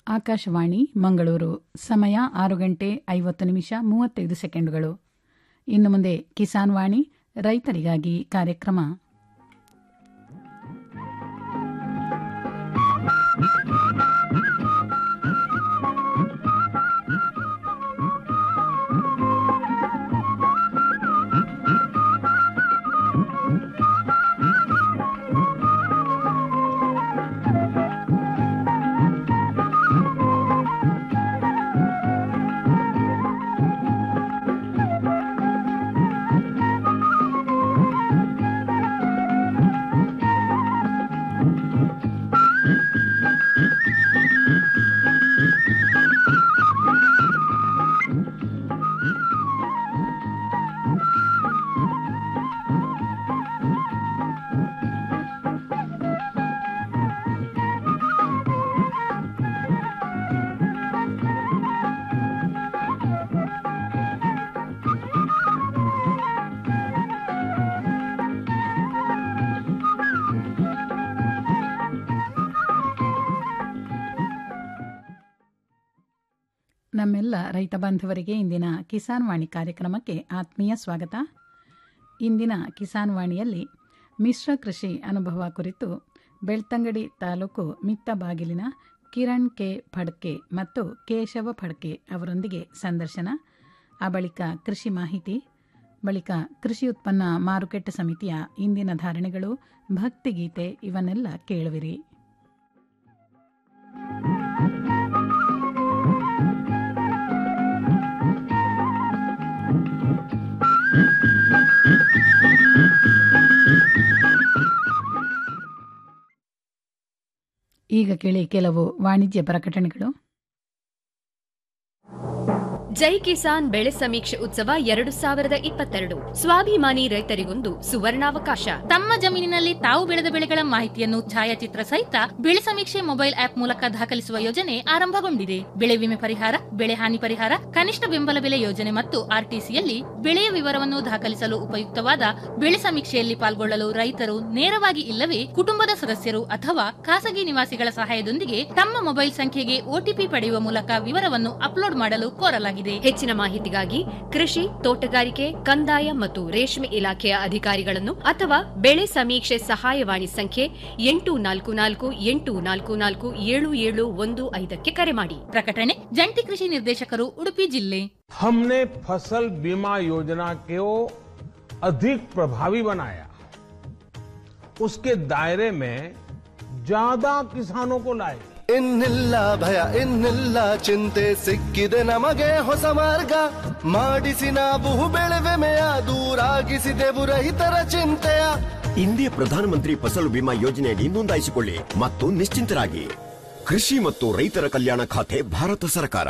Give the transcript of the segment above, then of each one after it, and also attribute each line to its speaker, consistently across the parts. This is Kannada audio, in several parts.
Speaker 1: ಆಕಾಶವಾಣಿ ಮಂಗಳೂರು ಸಮಯ ಆರು ಗಂಟೆ ಐವತ್ತು ನಿಮಿಷ ಮೂವತ್ತೈದು ಸೆಕೆಂಡುಗಳು ಇನ್ನು ಮುಂದೆ ಕಿಸಾನ್ ವಾಣಿ ರೈತರಿಗಾಗಿ ಕಾರ್ಯಕ್ರಮ ನಮ್ಮೆಲ್ಲ ರೈತ ಬಾಂಧವರಿಗೆ ಇಂದಿನ ಕಿಸಾನ್ ವಾಣಿ ಕಾರ್ಯಕ್ರಮಕ್ಕೆ ಆತ್ಮೀಯ ಸ್ವಾಗತ ಇಂದಿನ ಕಿಸಾನ್ ವಾಣಿಯಲ್ಲಿ ಮಿಶ್ರ ಕೃಷಿ ಅನುಭವ ಕುರಿತು ಬೆಳ್ತಂಗಡಿ ತಾಲೂಕು ಮಿತ್ತಬಾಗಿಲಿನ ಕಿರಣ್ ಕೆ ಫಡ್ಕೆ ಮತ್ತು ಕೇಶವ ಫಡ್ಕೆ ಅವರೊಂದಿಗೆ ಸಂದರ್ಶನ ಆ ಬಳಿಕ ಕೃಷಿ ಮಾಹಿತಿ ಬಳಿಕ ಕೃಷಿ ಉತ್ಪನ್ನ ಮಾರುಕಟ್ಟೆ ಸಮಿತಿಯ ಇಂದಿನ ಧಾರಣೆಗಳು ಭಕ್ತಿಗೀತೆ ಇವನ್ನೆಲ್ಲ ಕೇಳುವಿರಿ ಈಗ ಕೇಳಿ ಕೆಲವು ವಾಣಿಜ್ಯ ಪ್ರಕಟಣೆಗಳು
Speaker 2: ಜೈ ಕಿಸಾನ್ ಬೆಳೆ ಸಮೀಕ್ಷೆ ಉತ್ಸವ ಎರಡು ಸಾವಿರದ ಇಪ್ಪತ್ತೆರಡು ಸ್ವಾಭಿಮಾನಿ ರೈತರಿಗೊಂದು ಸುವರ್ಣಾವಕಾಶ
Speaker 3: ತಮ್ಮ ಜಮೀನಿನಲ್ಲಿ ತಾವು ಬೆಳೆದ ಬೆಳೆಗಳ ಮಾಹಿತಿಯನ್ನು ಛಾಯಾಚಿತ್ರ ಸಹಿತ ಬೆಳೆ ಸಮೀಕ್ಷೆ ಮೊಬೈಲ್ ಆಪ್ ಮೂಲಕ ದಾಖಲಿಸುವ ಯೋಜನೆ ಆರಂಭಗೊಂಡಿದೆ ಬೆಳೆ ವಿಮೆ ಪರಿಹಾರ ಬೆಳೆ ಹಾನಿ ಪರಿಹಾರ ಕನಿಷ್ಠ ಬೆಂಬಲ ಬೆಲೆ ಯೋಜನೆ ಮತ್ತು ಆರ್ಟಿಸಿಯಲ್ಲಿ ಬೆಳೆಯ ವಿವರವನ್ನು ದಾಖಲಿಸಲು ಉಪಯುಕ್ತವಾದ ಬೆಳೆ ಸಮೀಕ್ಷೆಯಲ್ಲಿ ಪಾಲ್ಗೊಳ್ಳಲು ರೈತರು ನೇರವಾಗಿ ಇಲ್ಲವೇ ಕುಟುಂಬದ ಸದಸ್ಯರು ಅಥವಾ ಖಾಸಗಿ ನಿವಾಸಿಗಳ ಸಹಾಯದೊಂದಿಗೆ ತಮ್ಮ ಮೊಬೈಲ್ ಸಂಖ್ಯೆಗೆ ಒಟಿಪಿ ಪಡೆಯುವ ಮೂಲಕ ವಿವರವನ್ನು ಅಪ್ಲೋಡ್ ಮಾಡಲು ಕೋರಲಾಗಿದೆ
Speaker 2: ಹೆಚ್ಚಿನ ಮಾಹಿತಿಗಾಗಿ ಕೃಷಿ ತೋಟಗಾರಿಕೆ ಕಂದಾಯ ಮತ್ತು ರೇಷ್ಮೆ ಇಲಾಖೆಯ ಅಧಿಕಾರಿಗಳನ್ನು ಅಥವಾ ಬೆಳೆ ಸಮೀಕ್ಷೆ ಸಹಾಯವಾಣಿ ಸಂಖ್ಯೆ ಎಂಟು ನಾಲ್ಕು ನಾಲ್ಕು ಎಂಟು ನಾಲ್ಕು ನಾಲ್ಕು ಏಳು ಏಳು ಒಂದು ಐದಕ್ಕೆ ಕರೆ ಮಾಡಿ
Speaker 3: ಪ್ರಕಟಣೆ ಜಂಟಿ ಕೃಷಿ ನಿರ್ದೇಶಕರು ಉಡುಪಿ ಜಿಲ್ಲೆ
Speaker 4: हमने फसल बीमा योजना को अधिक प्रभावी बनाया उसके दायरे में ज्यादा किसानों को लाए
Speaker 5: ಇನ್ನಿಲ್ಲ ಭಯ ಇನ್ನಿಲ್ಲ ಚಿಂತೆ ಸಿಕ್ಕಿದೆ ನಮಗೆ ಹೊಸ ಮಾರ್ಗ ಮಾಡಿಸಿ ನಾವು ಬೆಳೆವೆಮೆಯ ದೂರಾಗಿಸಿದೆವು ರೈತರ ಚಿಂತೆಯ
Speaker 6: ಇಂದಿಯ ಪ್ರಧಾನಮಂತ್ರಿ ಫಸಲು ಬಿಮಾ ಯೋಜನೆಯಡಿ ನೋಂದಾಯಿಸಿಕೊಳ್ಳಿ ಮತ್ತು ನಿಶ್ಚಿಂತರಾಗಿ ಕೃಷಿ ಮತ್ತು ರೈತರ ಕಲ್ಯಾಣ ಖಾತೆ ಭಾರತ ಸರ್ಕಾರ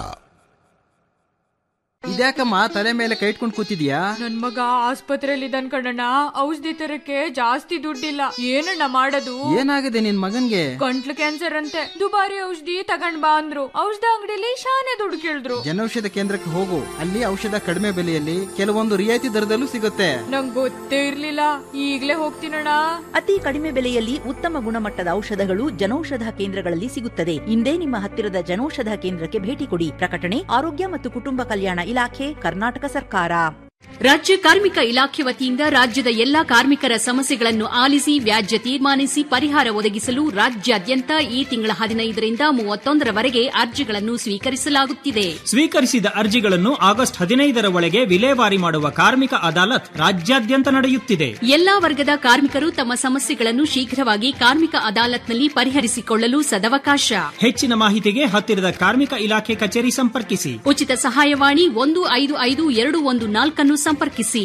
Speaker 7: ಇದ್ಯಾಕಮ್ಮ ತಲೆ ಮೇಲೆ ಕೈ ಇಟ್ಕೊಂಡು ಕೂತಿದ್ಯಾ
Speaker 8: ನನ್ ಮಗ ಆಸ್ಪತ್ರೆಯಲ್ಲಿ ಇದ್ದಾನ್ ಕಣಣ್ಣ ಔಷಧಿ ತರಕ್ಕೆ ಜಾಸ್ತಿ ದುಡ್ಡಿಲ್ಲ ಏನಣ್ಣ ಮಾಡೋದು
Speaker 7: ಏನಾಗಿದೆ ನಿನ್ ಮಗನ್ಗೆ
Speaker 8: ಗಂಟ್ಲು ಕ್ಯಾನ್ಸರ್ ಅಂತೆ ದುಬಾರಿ ಔಷಧಿ ತಗೊಂಡ್ ಬಾ ಅಂದ್ರು ಔಷಧ ಅಂಗಡಿಲಿ ಶಾನೆ ದುಡ್ಡು ಕೇಳಿದ್ರು
Speaker 7: ಜನೌಷಧ ಕೇಂದ್ರಕ್ಕೆ ಹೋಗು ಅಲ್ಲಿ ಔಷಧ ಕಡಿಮೆ ಬೆಲೆಯಲ್ಲಿ ಕೆಲವೊಂದು ರಿಯಾಯಿತಿ ದರದಲ್ಲೂ ಸಿಗುತ್ತೆ
Speaker 8: ನಂಗ್ ಗೊತ್ತೇ ಇರ್ಲಿಲ್ಲ ಈಗ್ಲೇ ಹೋಗ್ತೀನಣ್ಣ
Speaker 9: ಅತಿ ಕಡಿಮೆ ಬೆಲೆಯಲ್ಲಿ ಉತ್ತಮ ಗುಣಮಟ್ಟದ ಔಷಧಗಳು ಜನೌಷಧ ಕೇಂದ್ರಗಳಲ್ಲಿ ಸಿಗುತ್ತದೆ ಇಂದೇ ನಿಮ್ಮ ಹತ್ತಿರದ ಜನೌಷಧ ಕೇಂದ್ರಕ್ಕೆ ಭೇಟಿ ಕೊಡಿ ಪ್ರಕಟಣೆ ಆರೋಗ್ಯ ಮತ್ತು ಕುಟುಂಬ ಕಲ್ಯಾಣ ಇಲಾಖೆ ಕರ್ನಾಟಕ ಸರ್ಕಾರ
Speaker 10: ರಾಜ್ಯ ಕಾರ್ಮಿಕ ಇಲಾಖೆ ವತಿಯಿಂದ ರಾಜ್ಯದ ಎಲ್ಲಾ ಕಾರ್ಮಿಕರ ಸಮಸ್ಯೆಗಳನ್ನು ಆಲಿಸಿ ವ್ಯಾಜ್ಯ ತೀರ್ಮಾನಿಸಿ ಪರಿಹಾರ ಒದಗಿಸಲು ರಾಜ್ಯಾದ್ಯಂತ ಈ ತಿಂಗಳ ಹದಿನೈದರಿಂದ ಮೂವತ್ತೊಂದರವರೆಗೆ ಅರ್ಜಿಗಳನ್ನು ಸ್ವೀಕರಿಸಲಾಗುತ್ತಿದೆ
Speaker 11: ಸ್ವೀಕರಿಸಿದ ಅರ್ಜಿಗಳನ್ನು ಆಗಸ್ಟ್ ಹದಿನೈದರ ಒಳಗೆ ವಿಲೇವಾರಿ ಮಾಡುವ ಕಾರ್ಮಿಕ ಅದಾಲತ್ ರಾಜ್ಯಾದ್ಯಂತ ನಡೆಯುತ್ತಿದೆ
Speaker 10: ಎಲ್ಲಾ ವರ್ಗದ ಕಾರ್ಮಿಕರು ತಮ್ಮ ಸಮಸ್ಯೆಗಳನ್ನು ಶೀಘ್ರವಾಗಿ ಕಾರ್ಮಿಕ ಅದಾಲತ್ನಲ್ಲಿ ಪರಿಹರಿಸಿಕೊಳ್ಳಲು ಸದವಕಾಶ
Speaker 11: ಹೆಚ್ಚಿನ ಮಾಹಿತಿಗೆ ಹತ್ತಿರದ ಕಾರ್ಮಿಕ ಇಲಾಖೆ ಕಚೇರಿ ಸಂಪರ್ಕಿಸಿ
Speaker 10: ಉಚಿತ ಸಹಾಯವಾಣಿ ಒಂದು ಐದು ಐದು ಎರಡು ಒಂದು ನಾಲ್ಕನ್ನು ಸಂಪರ್ಕಿಸಿ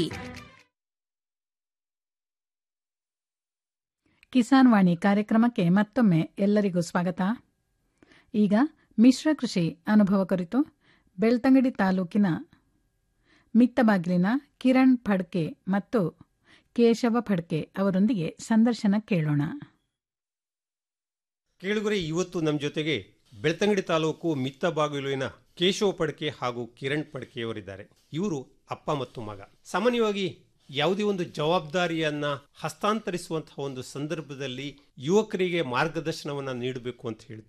Speaker 1: ಕಿಸಾನ್ ವಾಣಿ ಕಾರ್ಯಕ್ರಮಕ್ಕೆ ಮತ್ತೊಮ್ಮೆ ಎಲ್ಲರಿಗೂ ಸ್ವಾಗತ ಈಗ ಮಿಶ್ರ ಕೃಷಿ ಅನುಭವ ಕುರಿತು ಬೆಳ್ತಂಗಡಿ ತಾಲೂಕಿನ ಮಿತ್ತಬಾಗಿಲಿನ ಕಿರಣ್ ಫಡ್ಕೆ ಮತ್ತು ಕೇಶವ ಫಡ್ಕೆ ಅವರೊಂದಿಗೆ ಸಂದರ್ಶನ ಕೇಳೋಣ
Speaker 12: ಕೇಳುಗರೆ ಇವತ್ತು ನಮ್ಮ ಜೊತೆಗೆ ಬೆಳ್ತಂಗಡಿ ತಾಲೂಕು ಮಿತ್ತ ಬಾಗಿಲುವಿನ ಕೇಶವ ಪಡ್ಕೆ ಹಾಗೂ ಕಿರಣ್ ಪಡ್ಕೆಯವರಿದ್ದಾರೆ ಇವರು ಅಪ್ಪ ಮತ್ತು ಮಗ ಸಾಮಾನ್ಯವಾಗಿ ಯಾವುದೇ ಒಂದು ಜವಾಬ್ದಾರಿಯನ್ನ ಹಸ್ತಾಂತರಿಸುವಂತಹ ಒಂದು ಸಂದರ್ಭದಲ್ಲಿ ಯುವಕರಿಗೆ ಮಾರ್ಗದರ್ಶನವನ್ನ ನೀಡಬೇಕು ಅಂತ ಹೇಳ್ತೀವಿ